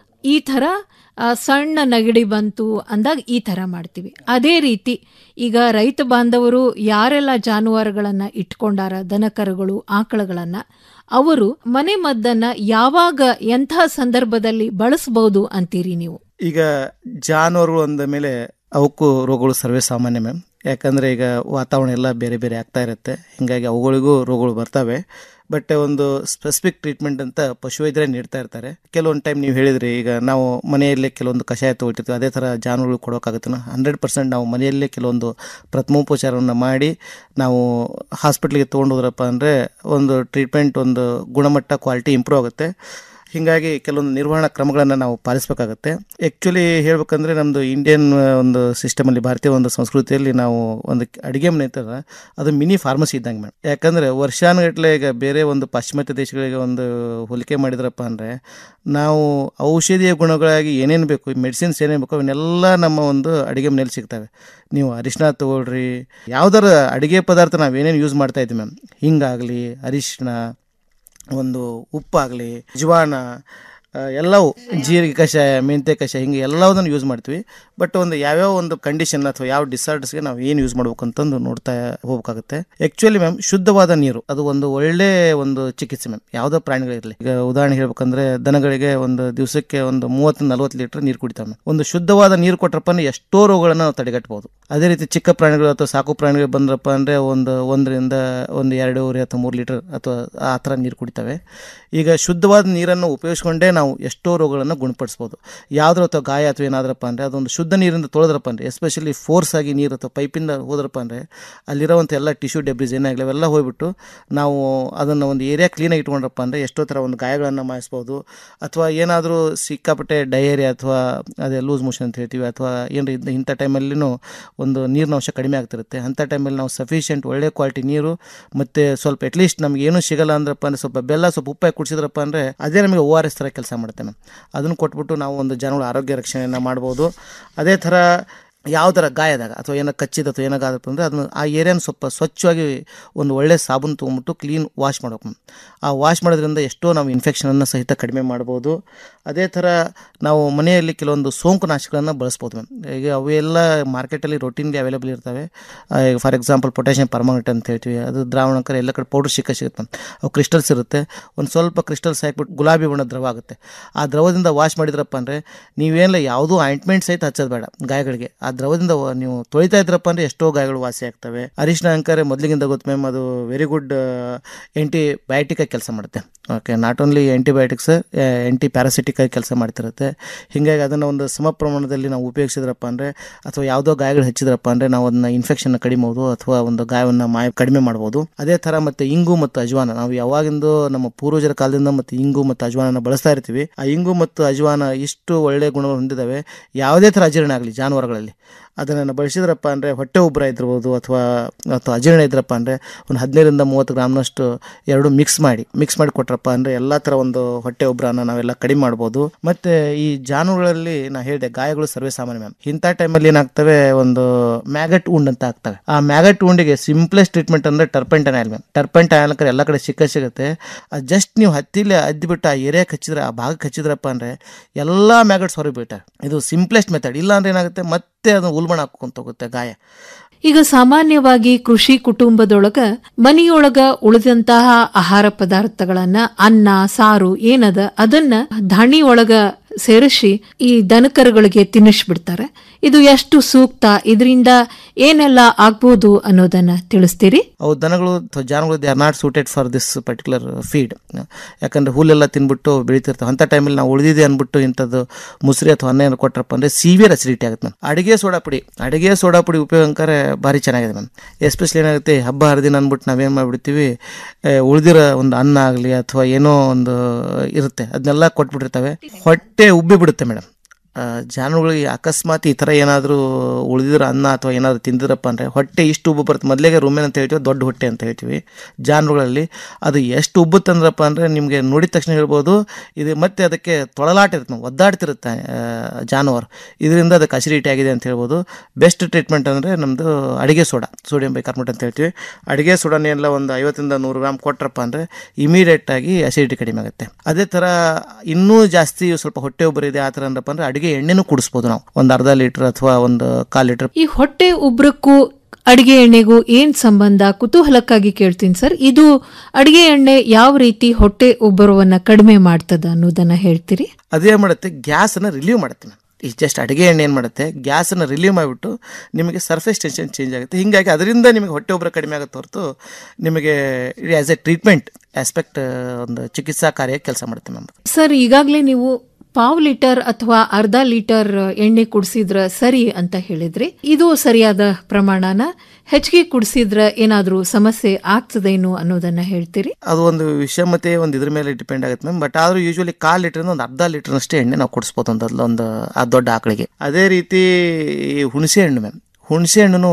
ಈ ಥರ ಆ, ಸಣ್ಣ ನಗಡಿ ಬಂತು ಅಂದಾಗ ಈ ಥರ ಮಾಡ್ತೀವಿ ಅದೇ ರೀತಿ ಈಗ ರೈತ ಬಾಂಧವರು ಯಾರೆಲ್ಲ ಜಾನುವಾರುಗಳನ್ನ ಇಟ್ಕೊಂಡಾರ ದನಕರುಗಳು ಆಕಳಗಳನ್ನ ಅವರು ಮನೆ ಮದ್ದನ್ನ ಯಾವಾಗ ಎಂಥ ಸಂದರ್ಭದಲ್ಲಿ ಬಳಸಬಹುದು ಅಂತೀರಿ ನೀವು ಈಗ ಜಾನುವಾರುಗಳು ಅಂದ ಮೇಲೆ ಅವಕ್ಕೂ ರೋಗಗಳು ಸರ್ವೇ ಸಾಮಾನ್ಯ ಮ್ಯಾಮ್ ಯಾಕಂದರೆ ಈಗ ವಾತಾವರಣ ಎಲ್ಲ ಬೇರೆ ಬೇರೆ ಆಗ್ತಾ ಇರುತ್ತೆ ಹೀಗಾಗಿ ಅವುಗಳಿಗೂ ರೋಗಗಳು ಬರ್ತವೆ ಬಟ್ ಒಂದು ಸ್ಪೆಸಿಫಿಕ್ ಟ್ರೀಟ್ಮೆಂಟ್ ಅಂತ ಪಶುವೈದ್ಯರೇ ನೀಡ್ತಾ ಇರ್ತಾರೆ ಕೆಲವೊಂದು ಟೈಮ್ ನೀವು ಹೇಳಿದ್ರಿ ಈಗ ನಾವು ಮನೆಯಲ್ಲೇ ಕೆಲವೊಂದು ಕಷಾಯ ತೊಗೊಳ್ತಿರ್ತೀವಿ ಅದೇ ಥರ ಜಾನುವಾರುಗಳು ಕೊಡೋಕ್ಕಾಗುತ್ತೆ ಹಂಡ್ರೆಡ್ ಪರ್ಸೆಂಟ್ ನಾವು ಮನೆಯಲ್ಲೇ ಕೆಲವೊಂದು ಪ್ರಥಮೋಪಚಾರವನ್ನು ಮಾಡಿ ನಾವು ಹಾಸ್ಪಿಟ್ಲಿಗೆ ತೊಗೊಂಡೋದ್ರಪ್ಪ ಅಂದರೆ ಒಂದು ಟ್ರೀಟ್ಮೆಂಟ್ ಒಂದು ಗುಣಮಟ್ಟ ಕ್ವಾಲಿಟಿ ಇಂಪ್ರೂವ್ ಆಗುತ್ತೆ ಹೀಗಾಗಿ ಕೆಲವೊಂದು ನಿರ್ವಹಣಾ ಕ್ರಮಗಳನ್ನು ನಾವು ಪಾಲಿಸಬೇಕಾಗತ್ತೆ ಆ್ಯಕ್ಚುಲಿ ಹೇಳ್ಬೇಕಂದ್ರೆ ನಮ್ಮದು ಇಂಡಿಯನ್ ಒಂದು ಸಿಸ್ಟಮಲ್ಲಿ ಭಾರತೀಯ ಒಂದು ಸಂಸ್ಕೃತಿಯಲ್ಲಿ ನಾವು ಒಂದು ಅಡುಗೆ ಮನೆ ಇರ್ತದ ಅದು ಮಿನಿ ಫಾರ್ಮಸಿ ಇದ್ದಂಗೆ ಮೇಡಮ್ ಯಾಕಂದರೆ ವರ್ಷಾನುಗಟ್ಟಲೆ ಈಗ ಬೇರೆ ಒಂದು ಪಾಶ್ಚಿಮಾತ್ಯ ದೇಶಗಳಿಗೆ ಒಂದು ಹೋಲಿಕೆ ಮಾಡಿದ್ರಪ್ಪ ಅಂದರೆ ನಾವು ಔಷಧೀಯ ಗುಣಗಳಾಗಿ ಏನೇನು ಬೇಕು ಮೆಡಿಸಿನ್ಸ್ ಏನೇನು ಬೇಕು ಅವನ್ನೆಲ್ಲ ನಮ್ಮ ಒಂದು ಅಡುಗೆ ಮನೆಯಲ್ಲಿ ಸಿಗ್ತವೆ ನೀವು ಅರಿಶಿನ ತೊಗೊಳ್ರಿ ಯಾವ್ದಾರ ಅಡುಗೆ ಪದಾರ್ಥ ನಾವು ಏನೇನು ಯೂಸ್ ಮಾಡ್ತಾ ಇದ್ವಿ ಮ್ಯಾಮ್ ಹಿಂಗಾಗಲಿ ಅರಿಶಿನ ಒಂದು ಉಪ್ಪಾಗಲಿ ಜುವಾನ ಆ, ಎಲ್ಲವೂ ಜೀರಿಗೆ ಕಷಾಯ ಮೆಂತ್ಯ ಕಷಾಯ ಹಿಂಗೆ ಎಲ್ಲದನ್ನು ಯೂಸ್ ಮಾಡ್ತೀವಿ ಬಟ್ ಒಂದು ಯಾವ್ಯಾವ ಒಂದು ಕಂಡೀಷನ್ ಅಥವಾ ಯಾವ ಡಿಸಾರ್ಡರ್ಸ್ಗೆ ನಾವು ಏನು ಯೂಸ್ ಮಾಡ್ಬೇಕು ಅಂತಂದು ನೋಡ್ತಾ ಹೋಗ್ಬೇಕಾಗುತ್ತೆ ಆಕ್ಚುಲಿ ಮ್ಯಾಮ್ ಶುದ್ಧವಾದ ನೀರು ಅದು ಒಂದು ಒಳ್ಳೆ ಒಂದು ಚಿಕಿತ್ಸೆ ಮ್ಯಾಮ್ ಯಾವುದೋ ಪ್ರಾಣಿಗಳಿರಲಿ ಈಗ ಉದಾಹರಣೆ ಹೇಳ್ಬೇಕಂದ್ರೆ ದನಗಳಿಗೆ ಒಂದು ದಿವಸಕ್ಕೆ ಒಂದು ಮೂವತ್ತು ನಲ್ವತ್ತು ಲೀಟರ್ ನೀರು ಕುಡಿತಾವೆ ma'am. ಒಂದು ಶುದ್ಧವಾದ ನೀರು ಕೊಟ್ರಪ್ಪ ಅಂದ್ರೆ ಎಷ್ಟೋ ರೋಗಗಳನ್ನ ನಾವು ತಡೆಗಟ್ಟಬಹುದು ಅದೇ ರೀತಿ ಚಿಕ್ಕ ಪ್ರಾಣಿಗಳು ಅಥವಾ ಸಾಕು ಪ್ರಾಣಿಗಳು ಬಂದ್ರಪ್ಪ ಅಂದ್ರೆ ಒಂದು ಒಂದರಿಂದ ಒಂದು ಎರಡೂವರೆ ಅಥವಾ ಮೂರು ಲೀಟರ್ ಅಥವಾ ಆ ಥರ ನೀರು ಕುಡಿತವೆ ಈಗ ಶುದ್ಧವಾದ ನೀರನ್ನು ಉಪಯೋಗಿಸ್ಕೊಂಡೇ ನಾವು ಎಷ್ಟೋ ರೋಗಗಳನ್ನು ಗುಣಪಡಿಸ್ಬೋದು ಯಾವ್ದಾರು ಅಥವಾ ಗಾಯ ಅಥವಾ ಏನಾದ್ರಪ್ಪ ಅಂದರೆ ಅದೊಂದು ಶುದ್ಧ ನೀರಿಂದ ತೊಳೆದ್ರಪ್ಪ ಅಂದರೆ ಎಸ್ಪೆಷಲಿ ಫೋರ್ಸ್ ಆಗಿ ನೀರು ಅಥವಾ ಪೈಪಿಂದ ಹೋದ್ರಪ್ಪ ಅಂದರೆ ಅಲ್ಲಿರೋವಂಥ ಎಲ್ಲ ಟಿಶ್ಯೂ ಡೆಬ್ರಿಸ್ ಏನಾಗಲಿ ಅವೆಲ್ಲ ಹೋಗ್ಬಿಟ್ಟು ನಾವು ಅದನ್ನು ಒಂದು ಏರಿಯಾ ಕ್ಲೀನಾಗಿ ಇಟ್ಕೊಂಡ್ರಪ್ಪ ಅಂದರೆ ಎಷ್ಟೋ ಥರ ಒಂದು ಗಾಯಗಳನ್ನು ಮಾಯಿಸ್ಬೋದು ಅಥವಾ ಏನಾದರೂ ಸಿಕ್ಕಾಪಟ್ಟೆ ಡಯೇರಿಯಾ ಅಥವಾ ಅದೇ ಲೂಸ್ ಮೋಷನ್ ಅಂತ ಹೇಳ್ತೀವಿ ಅಥವಾ ಏನು ಇಂಥ ಟೈಮಲ್ಲಿನೂ ಒಂದು ನೀರಿನ ಅಂಶ ಕಡಿಮೆ ಆಗ್ತಿರುತ್ತೆ ಅಂಥ ಟೈಮಲ್ಲಿ ನಾವು ಸಫಿಷಿಯೆಂಟ್ ಒಳ್ಳೆ ಕ್ವಾಲಿಟಿ ನೀರು ಮತ್ತು ಸ್ವಲ್ಪ ಅಟ್ಲೀಸ್ಟ್ ನಮ್ಗೆ ಏನೂ ಸಿಗಲ್ಲ ಅಂದ್ರಪ್ಪ ಅಂದರೆ ಸ್ವಲ್ಪ ಬೆಲ್ಲ ಸ್ವಲ್ಪ ಉಪ್ಪಾಗಿ ಕುಡಿಸಿದ್ರಪ್ಪ ಅಂದರೆ ಅದೇ ನಮಗೆ ಓ ಆರ್ ಎಸ್ ಥರ ಕೆಲಸ ಮಾಡುತ್ತೆ ಮ್ಯಾಮ್ ಅದನ್ನು ಕೊಟ್ಬಿಟ್ಟು ನಾವು ಒಂದು ಜನಗಳ ಆರೋಗ್ಯ ರಕ್ಷಣೆಯನ್ನು ಮಾಡ್ಬೋದು ಅದೇ ಥರ ಯಾವ ಥರ ಗಾಯದಾಗ ಅಥವಾ ಏನೋ ಕಚ್ಚಿದ ಅಥವಾ ಏನಾಗದಪ್ಪ ಅಂದರೆ ಅದನ್ನು ಆ ಏರಿಯಾನ ಸ್ವಲ್ಪ ಸ್ವಚ್ಛವಾಗಿ ಒಂದು ಒಳ್ಳೆ ಸಾಬೂನು ತೊಗೊಂಬಿಟ್ಟು ಕ್ಲೀನ್ ವಾಶ್ ಮಾಡ್ಬೇಕು ಆ ವಾಶ್ ಮಾಡೋದ್ರಿಂದ ಎಷ್ಟೋ ನಾವು ಇನ್ಫೆಕ್ಷನನ್ನು ಸಹಿತ ಕಡಿಮೆ ಮಾಡ್ಬೋದು ಅದೇ ಥರ ನಾವು ಮನೆಯಲ್ಲಿ ಕೆಲವೊಂದು ಸೋಂಕು ನಾಶಗಳನ್ನು ಬಳಸ್ಬೋದು ಮ್ಯಾಮ್ ಈಗ ಅವೆಲ್ಲ ಮಾರ್ಕೆಟಲ್ಲಿ ರೊಟೀನ್ಗೆ ಅವೈಲೇಬಲ್ ಇರ್ತವೆ ಆ, ಈಗ ಫಾರ್ ಎಕ್ಸಾಂಪಲ್ ಪೊಟ್ಯಾಷಿಯಂ ಪರ್ಮಾಂಗನೇಟ್ ಅಂತ ಹೇಳ್ತೀವಿ ಅದು ದ್ರಾವಣಕರ ಎಲ್ಲ ಕಡೆ ಪೌಡರ್ ಸಿಕ್ಕ ಸಿಗುತ್ತೆ ಮ್ಯಾಮ್ ಅವು ಕ್ರಿಸ್ಟಲ್ಸ್ ಇರುತ್ತೆ ಒಂದು ಸ್ವಲ್ಪ ಕ್ರಿಸ್ಟಲ್ಸ್ ಹಾಕ್ಬಿಟ್ಟು ಗುಲಾಬಿ ಬಣ್ಣ ದ್ರವ ಆಗುತ್ತೆ ಆ ದ್ರವದಿಂದ ವಾಶ್ ಮಾಡಿದ್ರಪ್ಪ ಅಂದರೆ ನೀವೇನಿಲ್ಲ ಯಾವುದೂ ಆಯಿಂಟ್ಮೆಂಟ್ ಸಹಿತ ಹಚ್ಚೋದು ಬೇಡ ಗಾಯಗಳಿಗೆ ಆ ದ್ರವದಿಂದ ವ- ನೀವು ತೊಳಿತಾ ಇದ್ರಪ್ಪ ಅಂದರೆ ಎಷ್ಟೋ ಗಾಯಗಳು ವಾಸಿ ಆಗ್ತವೆ ಅರಿಶಿನ ಅಂಕರೆ ಮೊದಲಿಗಿಂತ ಗೊತ್ತು ಮ್ಯಾಮ್ ಅದು ವೆರಿ ಗುಡ್ ಆಗಿ ಕೆಲಸ ಮಾಡುತ್ತೆ okay not only antibiotics anti parasitic ಆಗಿ ಕೆಲಸ ಮಾಡ್ತಿರುತ್ತೆ ಹೀಗಾಗಿ ಅದನ್ನು ಒಂದು ಸಮ ಪ್ರಮಾಣದಲ್ಲಿ ನಾವು ಉಪಯೋಗಿಸಿದ್ರಪ್ಪ ಅಂದರೆ ಅಥವಾ ಯಾವುದೋ ಗಾಯಗಳು ಹಚ್ಚಿದ್ರಪ್ಪ ಅಂದರೆ ನಾವು ಅದನ್ನ ಇನ್ಫೆಕ್ಷನ್ ಕಡಿಮಬಹುದು ಅಥವಾ ಒಂದು ಗಾಯವನ್ನು ಮಾಯ ಕಡಿಮೆ ಮಾಡ್ಬೋದು ಅದೇ ಥರ ಮತ್ತು ಇಂಗು ಮತ್ತು ಅಜ್ವಾನ ನಾವು ಯಾವಾಗಿಂದು ನಮ್ಮ ಪೂರ್ವಜರ ಕಾಲದಿಂದ ಮತ್ತು ಇಂಗು ಮತ್ತು ಅಜ್ವಾನನ ಬಳಸ್ತಾ ಇರ್ತೀವಿ ಆ ಇಂಗು ಮತ್ತು ಅಜ್ವಾನ ಇಷ್ಟು ಒಳ್ಳೆಯ ಗುಣಗಳು ಹೊಂದಿದ್ದಾವೆ ಯಾವುದೇ ಥರ ಅಜೀರ್ಣ ಆಗಲಿ ಜಾನುವಾರುಗಳಲ್ಲಿ ಅದನ್ನು ಬಳಸಿದ್ರಪ್ಪ ಅಂದರೆ ಹೊಟ್ಟೆ ಉಬ್ಬರ ಇದ್ರಬೋದು ಅಥವಾ ಅಥವಾ ಅಜೀರ್ಣ ಇದ್ರಪ್ಪ ಅಂದರೆ ಒಂದು ಹದಿನೈದರಿಂದ ಮೂವತ್ತು ಗ್ರಾಮ್ನಷ್ಟು ಎರಡು ಮಿಕ್ಸ್ ಮಾಡಿ ಮಿಕ್ಸ್ ಮಾಡಿ ಕೊಟ್ರಪ್ಪ ಅಂದರೆ ಎಲ್ಲ ಥರ ಒಂದು ಹೊಟ್ಟೆ ಉಬ್ಬರನ ನಾವೆಲ್ಲ ಕಡಿಮೆ ಮಾಡ್ಬೋದು ಮತ್ತು ಈ ಜಾನುಗಳಲ್ಲಿ ನಾ ಹೇಳಿದೆ ಗಾಯಗಳು ಸರ್ವೇ ಸಾಮಾನ್ಯ ಮ್ಯಾಮ್ ಇಂಥ ಟೈಮಲ್ಲಿ ಏನಾಗ್ತವೆ ಒಂದು ಮ್ಯಾಗಟ್ ಉಂಡ್ ಅಂತ ಆಗ್ತವೆ ಆ ಮ್ಯಾಗಟ್ ಉಂಡಿಗೆ ಸಿಂಪ್ಲೆಸ್ಟ್ ಟ್ರೀಟ್ಮೆಂಟ್ ಅಂದರೆ turpentine oil ma'am turpentine oil ಕಡೆ ಎಲ್ಲ ಕಡೆ ಸಿಕ್ಕ ಸಿಗುತ್ತೆ ಅದು ಜಸ್ಟ್ ನೀವು ಹತ್ತಿಲಿ ಅದ್ಬಿಟ್ಟು ಆ ಏರಿಯಾಕ್ಕೆ ಹಚ್ಚಿದ್ರೆ ಆ ಭಾಗಕ್ಕೆ ಹಚ್ಚಿದ್ರಪ್ಪ ಅಂದರೆ ಎಲ್ಲ ಮ್ಯಾಗಟ್ಸ್ ಹೊರಗೆ ಬೀಳ್ತವೆ ಇದು ಸಿಂಪ್ಲೆಸ್ಟ್ ಮೆಥಡ್ ಇಲ್ಲ ಅಂದ್ರೆ ಏನಾಗುತ್ತೆ ಮತ್ತೆ ಅದು ಉಲ್ಬಣ ಹಾಕೊಂತ ಹೋಗುತ್ತೆ ಗಾಯ ಈಗ ಸಾಮಾನ್ಯವಾಗಿ ಕೃಷಿ ಕುಟುಂಬದೊಳಗ ಮನೆಯೊಳಗ ಉಳಿದಂತಹ ಆಹಾರ ಪದಾರ್ಥಗಳನ್ನ ಅನ್ನ ಸಾರು ಏನದ ಅದನ್ನ ಧಾಣಿ ಒಳಗ ಸೇರಿಸಿ ಈ ದನಕರುಗಳಿಗೆ ತಿನ್ನಿಸ್ಬಿಡ್ತಾರೆ ಇದು ಎಷ್ಟು ಸೂಕ್ತ ಇದರಿಂದ ಏನೆಲ್ಲ ಆಗ್ಬೋದು ಅನ್ನೋದನ್ನ ತಿಳಿಸ್ತೀರಿ ಅವು ದನಗಳು ಅಥವಾ ಜಾನುಗಳು they are not suited for this particular feed ಯಾಕಂದ್ರೆ ಹುಲ್ಲೆಲ್ಲ ತಿನ್ಬಿಟ್ಟು ಬೆಳಿತಿರ್ತವೆ ಅಂಥ ಟೈಮಲ್ಲಿ ನಾವು ಉಳಿದಿದೆ ಅಂದ್ಬಿಟ್ಟು ಇಂಥದ್ದು ಮುಸ್ರಿ ಅಥವಾ ಅನ್ನ ಏನಾರು ಕೊಟ್ರಪ್ಪ ಅಂದರೆ ಸಿವಿಯರ್ ಅಸಿಡಿಟಿ ಆಗುತ್ತೆ ಮ್ಯಾಮ್ ಅಡುಗೆ ಸೋಡಾ ಪುಡಿ ಅಡುಗೆ ಸೋಡಾ ಪುಡಿ ಉಪಯೋಗಕ್ಕಾರೆ ಭಾರಿ ಚೆನ್ನಾಗಿದೆ ಮ್ಯಾಮ್ ಎಸ್ಪೆಷಲಿ ಏನಾಗುತ್ತೆ ಹಬ್ಬ ಹರಿದಿನ ಅಂದ್ಬಿಟ್ಟು ನಾವೇನು ಮಾಡಿಬಿಡ್ತೀವಿ ಉಳಿದಿರೋ ಒಂದು ಅನ್ನ ಆಗಲಿ ಅಥವಾ ಏನೋ ಒಂದು ಇರುತ್ತೆ ಅದನ್ನೆಲ್ಲ ಕೊಟ್ಬಿಟ್ಟಿರ್ತವೆ ಹೊಟ್ಟೆ ಉಬ್ಬಿ ಬಿಡುತ್ತೆ ಮೇಡಮ್ ಜಾನುಗಳಿಗೆ ಅಕಸ್ಮಾತ್ ಈ ಥರ ಏನಾದರೂ ಉಳಿದಿರೋ ಅನ್ನ ಅಥವಾ ಏನಾದರೂ ತಿಂದಿರಪ್ಪ ಅಂದರೆ ಹೊಟ್ಟೆ ಇಷ್ಟು ಉಬ್ಬು ಬರುತ್ತೆ ಮೊದಲಿಗೆ ರುಮೆನ್ ಅಂತ ಹೇಳ್ತೀವಿ ದೊಡ್ಡ ಹೊಟ್ಟೆ ಅಂತ ಹೇಳ್ತೀವಿ ಜಾನುಗಳಲ್ಲಿ ಅದು ಎಷ್ಟು ಉಬ್ಬುತ್ತಂದ್ರಪ್ಪ ಅಂದರೆ ನಿಮಗೆ ನೋಡಿದ ತಕ್ಷಣ ಹೇಳ್ಬೋದು ಇದು ಮತ್ತೆ ಅದಕ್ಕೆ ತೊಳಲಾಟ ಇರುತ್ತೆ ನಾವು ಒದ್ದಾಡ್ತಿರುತ್ತೆ ಆ, ಜಾನುವಾರು ಇದರಿಂದ ಅದಕ್ಕೆ ಅಸಿಡಿಟಿ ಆಗಿದೆ ಅಂತ ಹೇಳ್ಬೋದು ಬೆಸ್ಟ್ ಟ್ರೀಟ್ಮೆಂಟ್ ಅಂದರೆ ನಮ್ಮದು ಅಡುಗೆ ಸೋಡಾ ಸೋಡಿಯಂ ಬೈಕಾರ್ಬೋನೇಟ್ ಅಂತ ಹೇಳ್ತೀವಿ ಅಡುಗೆ ಸೋಡಾನೆಲ್ಲ ಒಂದು ಐವತ್ತರಿಂದ ನೂರು ಗ್ರಾಮ್ ಕೊಟ್ರಪ್ಪ ಅಂದರೆ ಇಮಿಡಿಯೇಟ್ ಆಗಿ ಅಸಿಡಿಟಿ ಕಡಿಮೆ ಆಗುತ್ತೆ ಅದೇ ಥರ ಇನ್ನೂ ಜಾಸ್ತಿ ಸ್ವಲ್ಪ ಹೊಟ್ಟೆ ಉಬ್ಬರ ಇದೆ ಆ ಥರ ಅಂದ್ರಪ್ಪ ಅಂದರೆ ಅಡುಗೆ ಎಣ್ಣೆನೂ ಕುಡಿಸ್ಬೋದು ನಾವು ಒಂದು ಅರ್ಧ ಲೀಟ್ರ್ ಅಥವಾ ಒಂದು ಕಾಲು ಲೀಟ್ರ್ ಈ ಹೊಟ್ಟೆ ಉಬ್ರಕ್ಕೂ ಅಡಿಗೆ ಎಣ್ಣೆಗೂ ಏನ್ ಸಂಬಂಧ ಕುತೂಹಲಕ್ಕಾಗಿ ಕೇಳ್ತೀನಿ ಸರ್ ಇದು ಅಡಿಗೆ ಎಣ್ಣೆ ಯಾವ ರೀತಿ ಹೊಟ್ಟೆ ಉಬ್ಬರವನ್ನ ಕಡಿಮೆ ಮಾಡ್ತದ ಅನ್ನೋದನ್ನ ಹೇಳ್ತೀರಿ ಅದೇ ಮಾಡುತ್ತೆ ಗ್ಯಾಸನ್ನು ರಿಲೀವ್ ಮಾಡುತ್ತೆ ಮ್ಯಾಮ್ ಈ ಜಸ್ಟ್ ಅಡುಗೆ ಎಣ್ಣೆ ಏನು ಮಾಡುತ್ತೆ ಗ್ಯಾಸನ್ನು ರಿಲೀವ್ ಮಾಡಿಬಿಟ್ಟು ನಿಮಗೆ ಸರ್ಫೇಸ್ ಟೆನ್ಷನ್ ಚೇಂಜ್ ಆಗುತ್ತೆ ಹೀಗಾಗಿ ಅದರಿಂದ ನಿಮಗೆ ಹೊಟ್ಟೆ ಉಬ್ಬರ ಕಡಿಮೆ ಆಗುತ್ತೆ ಹೊರತು ನಿಮಗೆ ಆ್ಯಸ್ ಎ ಟ್ರೀಟ್ಮೆಂಟ್ ಆಸ್ಪೆಕ್ಟ್ ಒಂದು ಚಿಕಿತ್ಸಾ ಕಾರ್ಯ ಕೆಲಸ ಮಾಡುತ್ತೆ ಮ್ಯಾಮ್ ಸರ್ ಈಗಾಗಲೇ ನೀವು ಪಾವ್ ಲೀಟರ್ ಅಥವಾ ಅರ್ಧ ಲೀಟರ್ ಎಣ್ಣೆ ಕುಡಿಸಿದ್ರ ಸರಿ ಅಂತ ಹೇಳಿದ್ರಿ ಇದು ಸರಿಯಾದ ಪ್ರಮಾಣನ ಹೆಚ್ಚಿಗೆ ಕುಡಿಸಿದ್ರ ಏನಾದ್ರೂ ಸಮಸ್ಯೆ ಆಗ್ತದೇನು ಅನ್ನೋದನ್ನ ಹೇಳ್ತೀರಿ ಅದು ಒಂದು ವಿಷಮತೆ ಒಂದು ಇದ್ರ ಮೇಲೆ ಡಿಪೆಂಡ್ ಆಗುತ್ತೆ ಮ್ಯಾಮ್ ಬಟ್ ಆದ್ರೂ ಯೂಶುವಲಿ ಕಾಲು ಲೀಟರ್ ಒಂದು ಅರ್ಧ ಲೀಟರ್ನಷ್ಟೇ ಎಣ್ಣೆ ನಾವು ಕೊಡಿಸ್ಬೋದು ಒಂದು ಒಂದು ಆ ದೊಡ್ಡ ಆಕಳಿಗೆ ಅದೇ ರೀತಿ ಈ ಹುಣಸೆ ಹಣ್ಣು ಮ್ಯಾಮ್ ಹುಣಸೆ ಹಣ್ಣು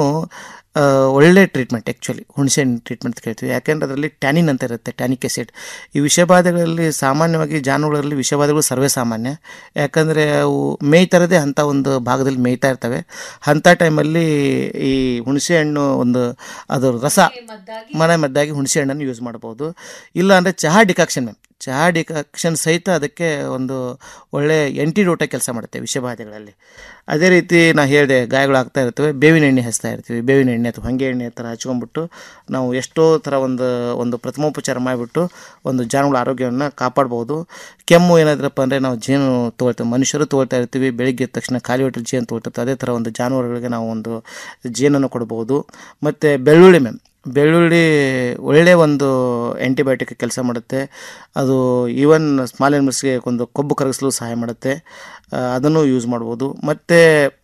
ಒಳ್ಳೆ ಟ್ರೀಟ್ಮೆಂಟ್ ಆ್ಯಕ್ಚುಲಿ ಹುಣಸೆ ಹಣ್ಣು ಟ್ರೀಟ್ಮೆಂಟ್ ಕೇಳ್ತೀವಿ ಯಾಕೆಂದ್ರೆ ಅದರಲ್ಲಿ ಟ್ಯಾನಿನ್ ಅಂತ ಇರುತ್ತೆ ಟ್ಯಾನಿಕ್ ಆಸಿಡ್ ಈ ವಿಷಬಾಧೆಗಳಲ್ಲಿ ಸಾಮಾನ್ಯವಾಗಿ ಜಾನುಗಳಲ್ಲಿ ವಿಷಬಾಧೆಗಳು ಸರ್ವೇ ಸಾಮಾನ್ಯ ಯಾಕಂದರೆ ಅವು ಮೇಯ್ತಾರದೇ ಅಂಥ ಒಂದು ಭಾಗದಲ್ಲಿ ಮೇಯ್ತಾ ಇರ್ತವೆ ಅಂಥ ಟೈಮಲ್ಲಿ ಈ ಹುಣಸೆ ಹಣ್ಣು ಒಂದು ಅದು ರಸ ಮನೆ ಮದ್ದಾಗಿ ಹುಣಸೆ ಹಣ್ಣನ್ನು ಯೂಸ್ ಮಾಡ್ಬೋದು ಇಲ್ಲ ಅಂದರೆ ಚಹಾ ಡಿಕಾಕ್ಷನ್ ಮ್ಯಾಮ್ ಚಹಾ ಡಿಕಾಕ್ಷನ್ ಸಹಿತ ಅದಕ್ಕೆ ಒಂದು ಒಳ್ಳೆ ಎಂಟಿಡೋಟ ಕೆಲಸ ಮಾಡುತ್ತೆ ವಿಷಬಾಧೆಗಳಲ್ಲಿ ಅದೇ ರೀತಿ ನಾ ಹೇಳಿದೆ ಗಾಯಗಳು ಆಗ್ತಾ ಇರ್ತವೆ ಬೇವಿನ ಎಣ್ಣೆ ಹಚ್ತಾ ಇರ್ತೀವಿ ಬೇವಿನ ಎಣ್ಣೆ ಅಥವಾ ಹೊಂಗೆ ಎಣ್ಣೆ ಥರ ಹಚ್ಕೊಂಡ್ಬಿಟ್ಟು ನಾವು ಎಷ್ಟೋ ಥರ ಒಂದು ಒಂದು ಪ್ರಥಮೋಪಚಾರ ಮಾಡಿಬಿಟ್ಟು ಒಂದು ಜಾನುಗಳ ಆರೋಗ್ಯವನ್ನು ಕಾಪಾಡ್ಬೋದು ಕೆಮ್ಮು ಏನಾದ್ರಪ್ಪ ಅಂದರೆ ನಾವು ಜೇನು ತೊಗೊಳ್ತೇವೆ ಮನುಷ್ಯರು ತೊಗೊಳ್ತಾ ಇರ್ತೀವಿ ಬೆಳಿಗ್ಗೆ ಎದ್ದ ತಕ್ಷಣ ಖಾಲಿ ಹೊಟ್ಟೆ ಜೇನು ತೊಗೊಳ್ತಿರ್ತೀವಿ ಅದೇ ಥರ ಒಂದು ಜಾನುವಾರುಗಳಿಗೆ ನಾವು ಒಂದು ಜೇನನ್ನು ಕೊಡ್ಬೋದು ಮತ್ತು ಬೆಳ್ಳುಳ್ಳಿ ಮ್ಯಾಮ್ ಬೆಳ್ಳುಳ್ಳಿ ಒಳ್ಳೆಯ ಒಂದು ಆ್ಯಂಟಿಬಯೋಟಿಕ್ ಕೆಲಸ ಮಾಡುತ್ತೆ ಅದು ಈವನ್ ಸ್ಮಾಲ್ ಎನಿಮಲ್ಸ್ಗೆ ಒಂದು ಕೊಬ್ಬು ಕರಗಿಸಲು ಸಹಾಯ ಮಾಡುತ್ತೆ ಆ, ಅದನ್ನು ಯೂಸ್ ಮಾಡ್ಬೋದು ಮತ್ತು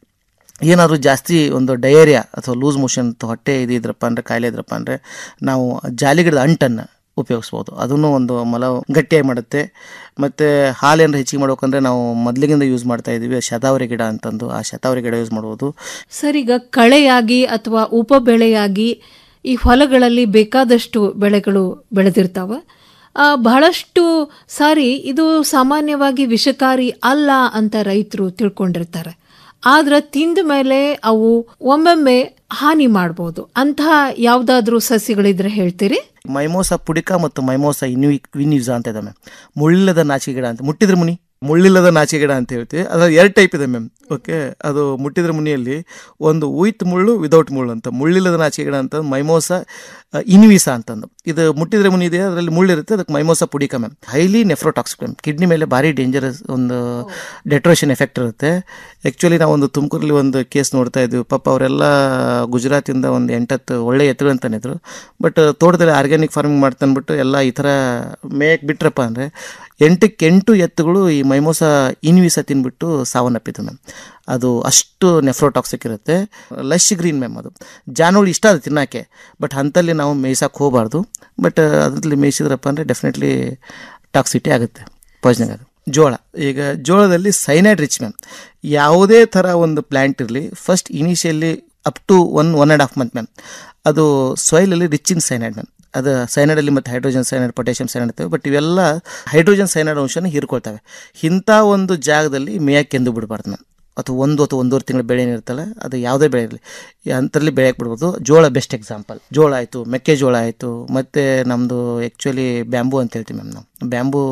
ಏನಾದರೂ ಜಾಸ್ತಿ ಒಂದು ಡಯೇರಿಯಾ ಅಥವಾ ಲೂಸ್ ಮೋಷನ್ ಅಥವಾ ಹೊಟ್ಟೆ ಇದು ಇದ್ರಪ್ಪ ಅಂದರೆ ಕಾಯಿಲೆ ಇದ್ರಪ್ಪ ಅಂದರೆ ನಾವು ಜಾಲಿಗಿಡದ ಅಂಟನ್ನು ಉಪಯೋಗಿಸ್ಬೋದು ಅದನ್ನು ಒಂದು ಮಲ ಗಟ್ಟಿಯಾಗಿ ಮಾಡುತ್ತೆ ಮತ್ತು ಹಾಲು ಏನಾರು ಹೆಚ್ಚಿಗೆ ಮಾಡ್ಬೇಕಂದ್ರೆ ನಾವು ಮೊದಲಿಗಿಂದ ಯೂಸ್ ಮಾಡ್ತಾ ಇದ್ದೀವಿ ಶತಾವರಿ ಗಿಡ ಅಂತಂದು ಆ ಶತಾವರಿ ಗಿಡ ಯೂಸ್ ಮಾಡ್ಬೋದು ಸರ್ ಈಗ ಕಳೆಯಾಗಿ ಅಥವಾ ಉಪಬೆಳೆಯಾಗಿ ಈ ಹೊಲಗಳಲ್ಲಿ ಬೇಕಾದಷ್ಟು ಬೆಳೆಗಳು ಬೆಳೆದಿರ್ತಾವ ಆ, ಬಹಳಷ್ಟು ಸಾರಿ ಇದು ಸಾಮಾನ್ಯವಾಗಿ ವಿಷಕಾರಿ ಅಲ್ಲ ಅಂತ ರೈತರು ತಿಳ್ಕೊಂಡಿರ್ತಾರೆ ಆದ್ರೆ ತಿಂದ ಮೇಲೆ ಅವು ಒಮ್ಮೊಮ್ಮೆ ಹಾನಿ ಮಾಡ್ಬೋದು ಅಂತಹ ಯಾವ್ದಾದ್ರೂ ಸಸ್ಯಗಳಿದ್ರೆ ಹೇಳ್ತೀರಿ ಮೈಮೋಸ ಪುಡಿಕ ಮತ್ತು ಮೈಮೋಸ ಇನ್ವಿ ವಿನ್ಯೂಸ ಅಂತ ಇದೆ ಮ್ಯಾಮ್ ಮುಳ್ಳಿಲ್ಲದ ನಾಚಿಕೆ ಗಿಡ ಅಂತ ಮುಟ್ಟಿದ್ರೆ ಮುನಿ ಮುಳ್ಳಿಲ್ಲದ ನಾಚಿಕೆ ಗಿಡ ಅಂತ ಹೇಳ್ತೀವಿ ಅದ್ರಲ್ಲಿ ಎರಡು ಟೈಪ್ ಇದೆ ಮ್ಯಾಮ್ ಓಕೆ ಅದು ಮುಟ್ಟಿದ್ರೆ ಮುನಿಯಲ್ಲಿ ಒಂದು ಉಯ್ತ್ ಮುಳ್ಳು ವಿದೌಟ್ ಮುಳ್ಳು ಅಂತ ಮುಳ್ಳಿಲ್ಲದ ನಾಚಿಕೆ ಗಿಡ ಅಂತ ಮೈಮೋಸ ಇನ್ವಿಸ ಅಂತಂದು ಇದು ಮುಟ್ಟಿದ್ರೆ ಮುನಿ ಇದೆ ಅದರಲ್ಲಿ ಮುಳ್ಳಿರುತ್ತೆ ಅದಕ್ಕೆ mimosa pudica ma'am highly nephrotoxic ma'am kidney ಮೇಲೆ ಭಾರಿ ಡೇಂಜರಸ್ ಒಂದು ಡೆಟ್ರೋಷನ್ ಎಫೆಕ್ಟ್ ಇರುತ್ತೆ ಆ್ಯಕ್ಚುಲಿ ನಾವು ಒಂದು ತುಮಕೂರಲ್ಲಿ ಒಂದು ಕೇಸ್ ನೋಡ್ತಾ ಇದ್ವಿ ಪಾಪ ಅವರೆಲ್ಲ ಗುಜರಾತಿಂದ ಒಂದು ಎಂಟತ್ತು ಒಳ್ಳೆ ಎತ್ತುಗಳು ಅಂತಂದಿದ್ರು ಬಟ್ ತೋಟದಲ್ಲಿ ಆರ್ಗ್ಯಾನಿಕ್ ಫಾರ್ಮಿಂಗ್ ಮಾಡ್ತಂದ್ಬಿಟ್ಟು ಎಲ್ಲ ಈ ಥರ ಮೇಯಕ್ಕೆ ಬಿಟ್ರಪ್ಪ ಅಂದರೆ ಎಂಟಕ್ಕೆ ಎಂಟು ಎತ್ತುಗಳು ಈ ಮೈಮೋಸ ಇನ್ವಿಸ ತಿನ್ಬಿಟ್ಟು ಸಾವನ್ನಪ್ಪಿತು ಮ್ಯಾಮ್ ಅದು ಅಷ್ಟು ನೆಫ್ರೋಟಾಕ್ಸಿಕ್ ಇರುತ್ತೆ ಲಶ್ ಗ್ರೀನ್ ಮ್ಯಾಮ್ ಅದು ಜಾನುಗಳು ಇಷ್ಟ ಅದು ತಿನ್ನೋಕ್ಕೆ ಬಟ್ ಅಂಥಲ್ಲಿ ನಾವು ಮೇಯ್ಸಕ್ಕೆ ಹೋಗಬಾರ್ದು ಬಟ್ ಅದರಲ್ಲಿ ಮೇಯಿಸಿದ್ರಪ್ಪ ಅಂದರೆ ಡೆಫಿನೆಟ್ಲಿ ಟಾಕ್ಸಿಟಿ ಆಗುತ್ತೆ ಪಾಯ್ಸನಿಂಗ್ ಆಗುತ್ತೆ ಜೋಳ ಈಗ ಜೋಳದಲ್ಲಿ ಸೈನೈಡ್ ರಿಚ್ ಮ್ಯಾಮ್ ಯಾವುದೇ ಥರ ಒಂದು ಪ್ಲ್ಯಾಂಟ್ ಇರಲಿ first initially up to one one and half month ma'am ಅದು ಸಾಯಿಲಲ್ಲಿ ರಿಚ್ ಇನ್ ಸೈನೈಡ್ ಮ್ಯಾಮ್ ಅದು ಸೈನೈಡಲ್ಲಿ ಮತ್ತು ಹೈಡ್ರೋಜನ್ ಸೈನೈಡ್ ಪೊಟ್ಯಾಷಿಯಂ ಸೈನೈಡ್ ಇರ್ತವೆ ಬಟ್ ಇವೆಲ್ಲ ಹೈಡ್ರೋಜನ್ ಸೈನೈಡ್ ಅಂಶನ ಹೀರ್ಕೊಳ್ತವೆ ಇಂಥ ಒಂದು ಜಾಗದಲ್ಲಿ ಮೇಯಕ್ಕೆ ಎಂದು ಬಿಡಬಾರ್ದು ಮ್ಯಾಮ್ ಅಥವಾ ಒಂದು ಅಥವಾ ಒಂದೂವರೆ ತಿಂಗಳು ಬೆಳೆ ಏನಿರ್ತಲ್ಲ ಅದು ಯಾವುದೇ ಬೆಳೆ ಇರಲಿ ಅಂಥರಲ್ಲಿ ಬೆಳೆಯಕ್ಕೆ ಬಿಡ್ಬೋದು ಜೋಳ ಬೆಸ್ಟ್ ಎಕ್ಸಾಂಪಲ್ ಜೋಳ ಆಯಿತು ಮೆಕ್ಕೆಜೋಳ ಆಯಿತು ಮತ್ತು ನಮ್ಮದು ಆ್ಯಕ್ಚುಲಿ ಬ್ಯಾಂಬು ಅಂತ ಹೇಳ್ತೀವಿ ಮ್ಯಾಮ್ ನಾವು ಬ್ಯಾಂಬು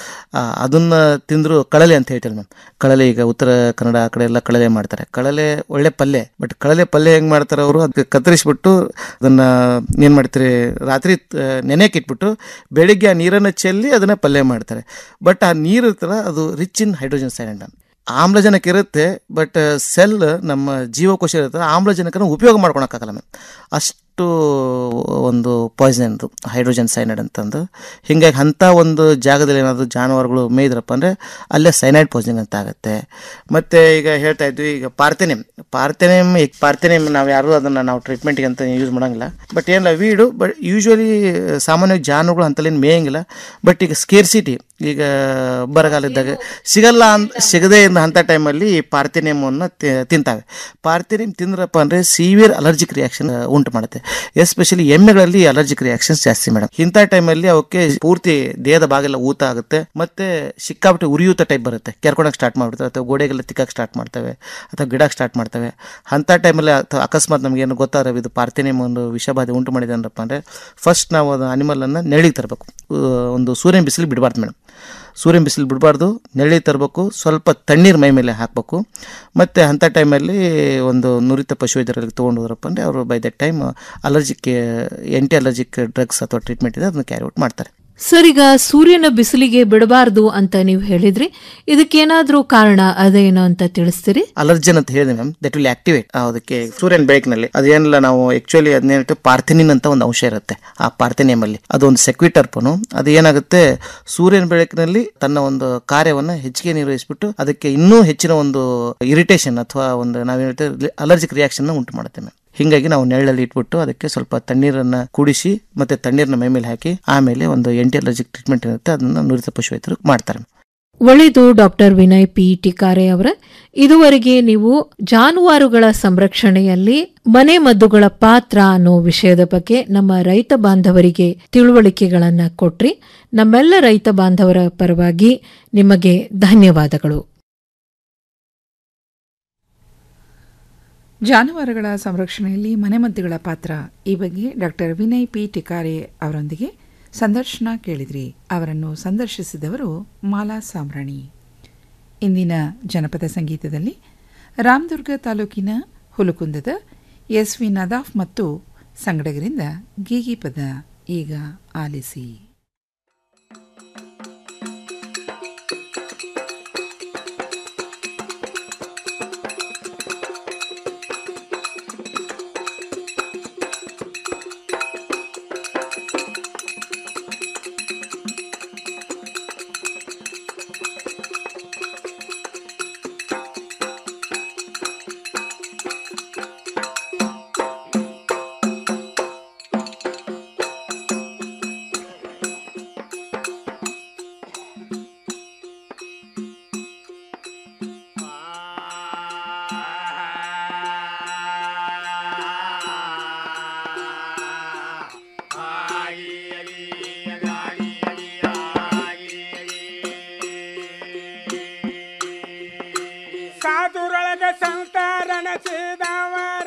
ಅದನ್ನು ತಿಂದರೂ ಕಳಲೆ ಅಂತ ಹೇಳ್ತೀವಿ ಮ್ಯಾಮ್ ಕಳಲೆ ಈಗ ಉತ್ತರ ಕನ್ನಡ ಆ ಕಡೆ ಎಲ್ಲ ಕಳಲೆ ಮಾಡ್ತಾರೆ ಕಳಲೆ ಒಳ್ಳೆ ಪಲ್ಯ ಬಟ್ ಕಳಲೆ ಪಲ್ಯ ಹೆಂಗೆ ಮಾಡ್ತಾರೆ ಅವರು ಅದಕ್ಕೆ ಕತ್ತರಿಸ್ಬಿಟ್ಟು ಅದನ್ನು ಏನು ಮಾಡ್ತಾರೆ ರಾತ್ರಿ ನೆನೆಯಕ್ಕೆ ಇಟ್ಬಿಟ್ಟು ಬೆಳಿಗ್ಗೆ ಆ ನೀರನ್ನು ಚೆಲ್ಲಿ ಅದನ್ನು ಪಲ್ಯ ಮಾಡ್ತಾರೆ ಬಟ್ ಆ ನೀರು ಇರ್ತಲ್ಲ ಅದು rich in hydrogen cyanide ma'am ಆಮ್ಲಜನಕ ಇರುತ್ತೆ ಬಟ್ ಸೆಲ್ ನಮ್ಮ ಜೀವಕೋಶ ಇರುತ್ತೆ ಆಮ್ಲಜನಕನ ಉಪಯೋಗ ಮಾಡ್ಕೊಳಕ್ಕಾಗಲ್ಲ ಮ್ಯಾಮ್ ಅಷ್ಟು ಒಂದು ಪಾಯ್ಸನ್ದು ಹೈಡ್ರೋಜನ್ ಸೈನೈಡ್ ಅಂತಂದು ಹೀಗಾಗಿ ಅಂಥ ಒಂದು ಜಾಗದಲ್ಲಿ ಏನಾದರೂ ಜಾನುವಾರುಗಳು ಮೇಯ್ದ್ರಪ್ಪ ಅಂದರೆ ಅಲ್ಲೇ ಸೈನೈಡ್ ಪಾಯ್ಸನಿಂಗ್ ಅಂತ ಆಗುತ್ತೆ ಮತ್ತು ಈಗ ಹೇಳ್ತಾ ಇದ್ವಿ ಈಗ ಪಾರ್ಥೆನಿಯಂ ಪಾರ್ಥೆನಿಯಂ ಪಾರ್ಥೆನಿಯಂ ನಾವು ಯಾರು ಅದನ್ನು ನಾವು ಟ್ರೀಟ್ಮೆಂಟ್ಗೆ ಅಂತ ಯೂಸ್ ಮಾಡೋಂಗಿಲ್ಲ ಬಟ್ ಏನಿಲ್ಲ ವೀಡು ಬಟ್ ಯೂಶ್ವಲಿ ಸಾಮಾನ್ಯವಾಗಿ ಜಾನುಗಳು ಅಂತಲೇನು ಮೇಯಂಗಿಲ್ಲ ಬಟ್ ಈಗ ಸ್ಕೇರ್ಸಿಟಿ ಈಗ ಬರಗಾಲದಾಗ ಸಿಗಲ್ಲ ಅಂತ ಸಿಗದೇ ಇದ್ದ ಅಂಥ ಟೈಮಲ್ಲಿ ಈ ಪಾರ್ಥೆನಿಯಮನ್ನು ತಿಂತಾವೆ ಪಾರ್ಥೆನಿಯಂ ತಿಂದ್ರಪ್ಪ ಅಂದರೆ ಸಿವಿಯರ್ ಅಲರ್ಜಿಕ್ ರಿಯಾಕ್ಷನ್ ಉಂಟು ಮಾಡುತ್ತೆ ಎಸ್ಪೆಷಲಿ ಎಮ್ಮೆಗಳಲ್ಲಿ ಅಲರ್ಜಿಕ್ ರಿಯಾಕ್ಷನ್ಸ್ ಜಾಸ್ತಿ ಮೇಡಮ್ ಇಂಥ ಟೈಮಲ್ಲಿ ಅವಕ್ಕೆ ಪೂರ್ತಿ ದೇಹದ ಭಾಗೆಲ್ಲ ಊತ ಆಗುತ್ತೆ ಮತ್ತೆ ಸಿಕ್ಕಾಬಿಟ್ಟು ಉರಿಯೂತ ಟೈಪ್ ಬರುತ್ತೆ ಕೆರ್ಕೊಳಕ್ಕೆ ಸ್ಟಾರ್ಟ್ ಮಾಡ್ಬಿಡ್ತವೆ ಅಥವಾ ಗೋಡೆಗೆಲ್ಲ ತಿಕ್ಕಕ್ಕೆ ಸ್ಟಾರ್ಟ್ ಮಾಡ್ತವೆ ಅಥವಾ ಗಿಡಕ್ಕೆ ಸ್ಟಾರ್ಟ್ ಮಾಡ್ತವೆ ಅಂಥ ಟೈಮಲ್ಲಿ ಅಥವಾ ಅಕಸ್ಮಾತ್ ನಮಗೇನು ಗೊತ್ತಾದ್ರೆ ಇದು ಪಾರ್ಥೆನಿಯಂ ಒಂದು ವಿಷಬಾಧೆ ಉಂಟು ಮಾಡಿದೆ ಅಂದ್ರಪ್ಪ ಅಂದರೆ ಫಸ್ಟ್ ನಾವು ಅದು ಅನಿಮಲನ್ನು ನೆರಳಿಗೆ ತರಬೇಕು ಒಂದು ಸೂರ್ಯನ ಬಿಸಿಲು ಬಿಡಬಾರ್ದು ಮೇಡಮ್ ಸೂರ್ಯನ ಬಿಸಿಲು ಬಿಡಬಾರ್ದು ನೆರಳಿಗೆ ತರಬೇಕು ಸ್ವಲ್ಪ ತಣ್ಣೀರು ಮೈ ಮೇಲೆ ಹಾಕಬೇಕು ಮತ್ತು ಅಂಥ ಟೈಮಲ್ಲಿ ಒಂದು ನುರಿತ ಪಶುವೈದ್ಯರಲ್ಲಿ ತೊಗೊಂಡು ಹೋದ್ರಪ್ಪ ಅಂದರೆ ಅವರು by that time allergic anti allergic drugs ಅಥವಾ ಟ್ರೀಟ್ಮೆಂಟ್ ಇದೆ ಅದನ್ನು ಕ್ಯಾರಿ ಔಟ್ ಮಾಡ್ತಾರೆ ಸರ್ ಈಗ ಸೂರ್ಯನ ಬಿಸಿಲಿಗೆ ಬಿಡಬಾರ್ದು ಅಂತ ನೀವು ಹೇಳಿದ್ರಿ ಇದಕ್ಕೇನಾದ್ರೂ ಕಾರಣ ಅದೇನೋ ಅಂತ ತಿಳಿಸ್ತೀರಿ ಅಲರ್ಜನ್ ಅಂತ ಹೇಳಿದೆ ಮ್ಯಾಮ್ ದಟ್ ವಿಲ್ ಆಕ್ಟಿವೇಟ್ ಅದಕ್ಕೆ ಸೂರ್ಯನ ಬೆಳಕಿನಲ್ಲಿ ಅದೇನಿಲ್ಲ ನಾವು ಆಕ್ಚುಲಿ ಅದನ್ನೇನಿಟ್ಟು ಪಾರ್ಥೆನಿನ್ ಅಂತ ಒಂದು ಅಂಶ ಇರುತ್ತೆ ಆ ಪಾರ್ಥೆನಿಯಂ ಅಲ್ಲಿ ಅದೊಂದು ಸೆಕ್ವಿಟರ್ಪನು ಅದು ಏನಾಗುತ್ತೆ ಸೂರ್ಯನ ಬೆಳಕಿನಲ್ಲಿ ತನ್ನ ಒಂದು ಕಾರ್ಯವನ್ನ ಹೆಚ್ಚಿಗೆ ನಿರ್ವಹಿಸ್ಬಿಟ್ಟು ಅದಕ್ಕೆ ಇನ್ನೂ ಹೆಚ್ಚಿನ ಒಂದು ಇರಿಟೇಷನ್ ಅಥವಾ ಒಂದು ನಾವೇನು ಹೇಳ್ತೇವೆ ಅಲರ್ಜಿಕ್ ರಿಯಾಕ್ಷನ್ ಉಂಟು ಮಾಡುತ್ತೆ ಮ್ಯಾಮ್ ಹಿಂಗಾಗಿ ನಾವು ನೆರಳಲ್ಲಿ ಇಟ್ಬಿಟ್ಟು ಅದಕ್ಕೆ ಸ್ವಲ್ಪ ತಣ್ಣೀರನ್ನ ಕುಡಿಸಿ ಮತ್ತೆ ತಣ್ಣೀರನ್ನ ಮೈ ಮೇಲೆ ಹಾಕಿ ಆಮೇಲೆ ಒಂದು ಎಂಟಿ ಅಲರ್ಜಿಕ್ ಟ್ರೀಟ್ಮೆಂಟ್ ಇರುತ್ತೆ ಅದನ್ನ ನುರಿತ ಪಶುವೈದ್ಯರು ಮಾಡ್ತಾರೆ ಒಳ್ಳೆಯದು ಡಾಕ್ಟರ್ ವಿನಯ್ ಪಿ ಟಿಕಾರೆ ಅವರ ಇದುವರೆಗೆ ನೀವು ಜಾನುವಾರುಗಳ ಸಂರಕ್ಷಣೆಯಲ್ಲಿ ಮನೆ ಮದ್ದುಗಳ ಪಾತ್ರ ಅನ್ನೋ ವಿಷಯದ ಬಗ್ಗೆ ನಮ್ಮ ರೈತ ಬಾಂಧವರಿಗೆ ತಿಳುವಳಿಕೆಗಳನ್ನ ಕೊಟ್ರಿ ನಮ್ಮೆಲ್ಲ ರೈತ ಬಾಂಧವರ ಪರವಾಗಿ ನಿಮಗೆ ಧನ್ಯವಾದಗಳು ಜಾನುವಾರುಗಳ ಸಂರಕ್ಷಣೆಯಲ್ಲಿ ಮನೆಮದ್ದುಗಳ ಪಾತ್ರ ಈ ಬಗ್ಗೆ ಡಾಕ್ಟರ್ ವಿನಯ್ ಪಿ ಟಿಕಾರೆ ಅವರೊಂದಿಗೆ ಸಂದರ್ಶನ ಕೇಳಿದ್ರಿ ಅವರನ್ನು ಸಂದರ್ಶಿಸಿದವರು ಮಾಲಾ ಸಾಮ್ರಾಣಿ ಇಂದಿನ ಜನಪದ ಸಂಗೀತದಲ್ಲಿ ರಾಮದುರ್ಗ ತಾಲೂಕಿನ ಹುಲುಕುಂದದ ಎಸ್ ವಿ ನದಾಫ್ ಮತ್ತು ಸಂಗಡಗರಿಂದ ಗೀಗಿ ಪದ ಈಗ ಆಲಿಸಿ ಸಾಧುರೊಳಗ ಸಂತಾರಣ ಸೇದಾವರ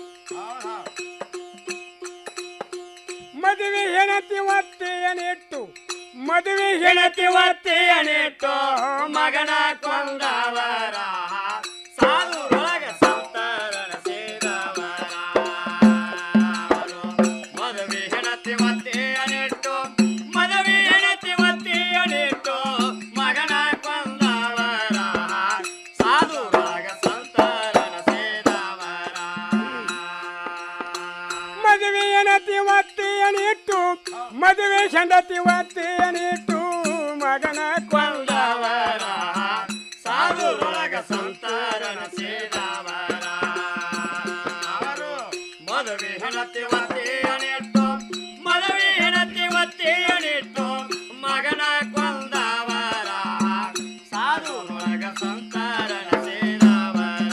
ಮದುವೆ ಹೆಣತಿ ಒತ್ತೆಯನಿಟ್ಟು ಮದುವೆ ಹೆಣತಿ ಒತ್ತೆಯನಿಟ್ಟು ಮಗನ ಕೊಂದವರ ಸಾಧುರೊಳಗ ಸಂತಾರಣ ಸೇದವರ ಮದುವೆ ಹೆಣತಿ ಒತ್ತೆಯನಿಟ್ಟು ಮದುವೆ ಹೆಣತಿ ಒತ್ತೆಯನಿಟ್ಟು ಮಗನ ಕೊಂದವರ ಸಾಧುರಾಗ ಸಂತಾರಣ ಸೇದವರ ಮದುವೆ ಹೆಣತಿ ಒತ್ತೆಯನಿಟ್ಟು ಮದುವೆ ಹೆಂಡತಿ ಒತ್ತೆಯನಿಟ್ಟು ಮಗನ ಕೊಂದವರ ಸಾಧುರೊಳಗ ಸಂತಾರಣ ಸೇದವರ ಅವರು ಮದುವೆ ಹೆಣತಿ ಒತ್ತೆಯನಿಟ್ಟು ಮದುವೆ ಹೆಣತಿ ಒತ್ತೆಯನಿಟ್ಟು ಮಗನ ಕೊಂದವರ ಸಾಧುರೊಳಗ ಸಂತಾರಣ ಸೇದವರ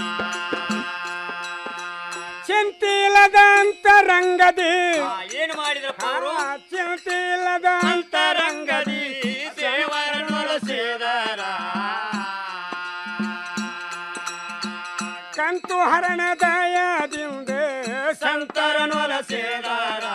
ಚಿಂತಿಲ್ಲದ ಅಂತರಂಗದಿ ಏನು ಮಾಡಿದ್ರಪ್ಪ ಚಿಂತಿಲ್ಲದ ಅಂತರಂಗದಿ ದೇವರನ್ನೊಲಿಸಿದರ ಕಂತು ಹರಣ ದಯದಿಂದ ಸಂತರನೊಲಸಿದರ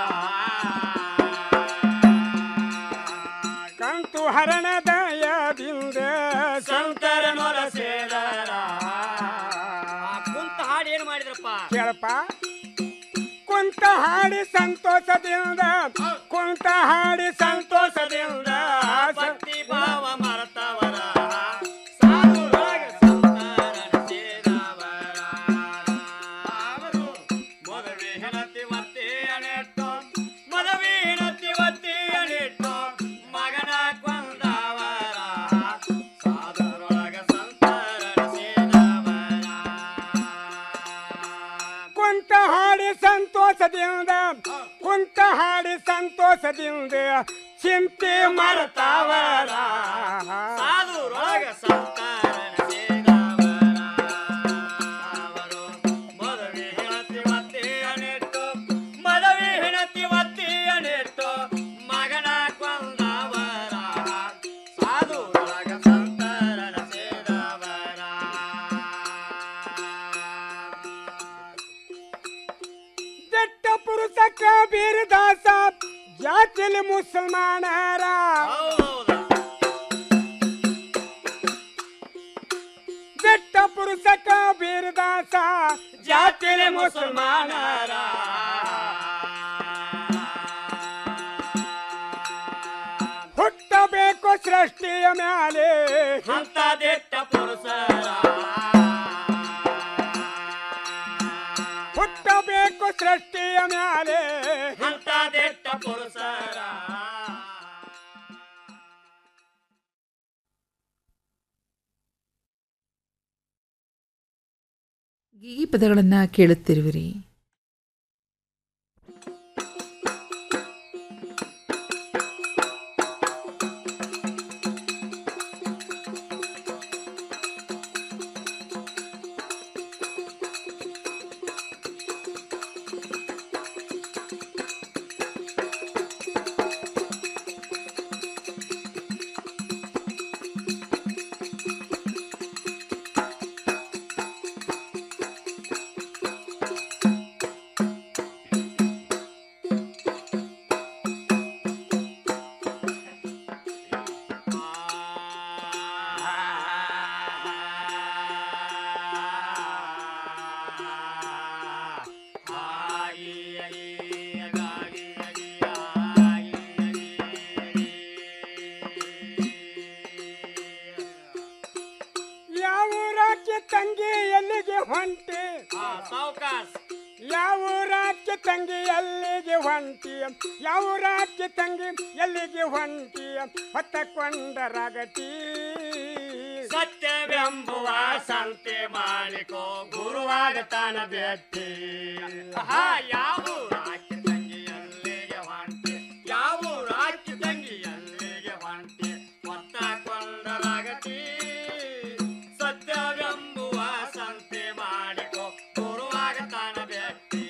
ಕಂತು ಹರಣ ದಯದಿಂದ ಸಂತರನೊಲಸಿದರ ಕುಂತ ಹಾಡು ಏನು ಮಾಡಿದ್ರಪ್ಪ ಕೇಳಪ್ಪ ಕುಂತ ಹಾಡಿ ಸಂತೋಷದಿಂದ ಕುಂತ ಹಾಡಿ ಸಂತೋಷದಿಂದ ಭಕ್ತಿ ಭಾವ ಮರತವರ ಸಾಧುರಾಗ ಸಂತಾರಣ ಸೇದವರ. ಅವರು ಮದುವೆ ಹೆಣತಿ ಒತ್ತಿ ಅಣಿಟ್ಟು ಮದುವೆ ಹೆಣತಿ ಒತ್ತಿ ಅಣಿಟ್ಟು ಮಗನ ಕೊಂದವರ ಸಾಧುರೊಳಗ ಸಂತಾರಣ ಸೇದವರ ಕುಂತ ಹಾಡಿ ಸಂತೋಷದಿಂದ ಕುಂತ ಹಾಡಿ ಸಂತೋಷದಿಂದ ಚಿಂತೆ ಮರತಾವರ ಸಾಧುರೊಳಗ ಸಂತಾರಣ ಸೇದವರ ಅವರು ಮದುವೆ ಹೆಣತಿ ಒತ್ತಿ ಅಣಿಟ್ಟು ಮದುವೆ ಹೆಣತಿ ಒತ್ತಿ ಅಣಿಟ್ಟು ಮಗನ ಕೊಂದವರ ಸಾಧುರೊಳಗ ಸಂತಾರಣ ಸೇದವರ ದಟ್ಟ ಪುರುಷ ಕಬೀರ್ ದಾಸ ಜಾತಿಲಿ ಮುಸಲ್ಮಾನರ ದಟ್ಟ ಪುರುಷ ಕಬೀರ್ ದಾಸ ಜಾತಿಲಿ ಮುಸಲ್ಮಾನರ ಹುಟ್ಟಬೇಕು ಸೃಷ್ಟಿಯ ಮ್ಯಾಲೆ ಅಂತ ದೆಟ್ಟ ಪುರುಷರ ಹುಟ್ಟಬೇಕು ಸೃಷ್ಟಿಯ ಮ್ಯಾಲೆ ಅಂತ ದೆಟ್ಟ ಪುರುಷರ ಗೀಗಿ ಪದಗಳನ್ನು ಕೇಳುತ್ತಿರುವಿರಿ ಯಾವೂರಾಕಿ ತಂಗಿ ಎಲ್ಲಿಗೆ ಹೊಂಟಿ ಯಾವೂರಾಕಿ ತಂಗಿ ಎಲ್ಲಿಗೆ ಹೊಂಟಿ ಹೊತ್ತಕೊಂಡ ರಗಟಿ ಸತ್ಯವೆಂಬುವ ಸಂತೆ ಮಾಡಿಕೋ ಗುರುವಾದ ತಾನ ಭೇಟಿ ಆಹಾ, ಯಾವ ರಾಕಿ ತಂಗಿ ಎಲ್ಲಿಗೆ ಹೊಂಟಿ ಯಾವ ರಾಕಿ ತಂಗಿ ಎಲ್ಲಿಗೆ ಹೊಂಟಿ ಹೊತ್ತ ಕೊಂಡರಾಗತಿ ಸತ್ಯವೆಂಬುವ ಸಂತೆ ಮಾಡಿಕೋ ಗುರುವಾಗ ತಾನ ಭೇಟಿ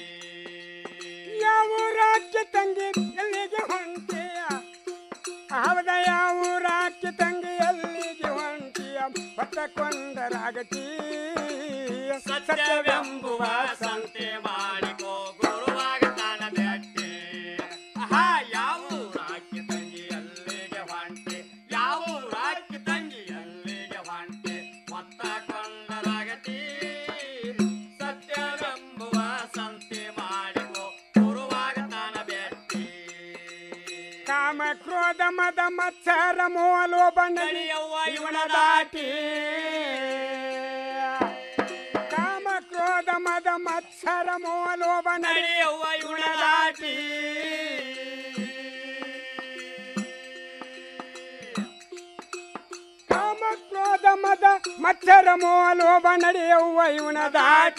ಯಾವೂರಾಕಿ ತಂಗಿ ಎಲ್ಲಿಗೆ ಹೊಂಟಿ ಹೌದ ಯಾವೂರಾಕಿ ತಂಗಿ ಎಲ್ಲಿಗೆ ಹೊಂಟಿ ಹೊತ್ತಕೊಂಡ ರಗಟಿ ಸತ್ಯವೆಂಬುವ ಸಂತೆ ಮಾಡಿಕೋ ಗುರುವಾಗ ತಾನ ಭೇಟಿ ಆಹಾ, ಯಾವ ರಾಕಿ ತಂಗಿ ಎಲ್ಲಿಗೆ ಹೊಂಟಿ ಯಾವ ರಾಕಿ ತಂಗಿ ಎಲ್ಲಿಗೆ ಹೊಂಟಿ ಹೊತ್ತ ಕೊಂಡರಾಗತಿ ಸತ್ಯವೆಂಬುವ ಸಂತೆ ಮಾಡಿಕೋ ಗುರುವಾಗ ತಾನ ಭೇಟಿ ಕಾಮ ಕ್ರೋಧ ಮದ ಮತ್ಸರ ಮೋಲೋಬ ನಡೆಯವ್ವ ಇವನ ದಾಟಿ ಕಾಮ ಕ್ರೋಧ ಮದ ಮತ್ಸರ ಮೋಲೋಬ ನಡೆಯವ್ವ ಇವನ ದಾಟಿ ಕಾಮ ಕ್ರೋಧ ಮದ ಮತ್ಸರ ಮೋಲೋಬ ನಡೆಯವ್ವ ಇವನ ದಾಟಿ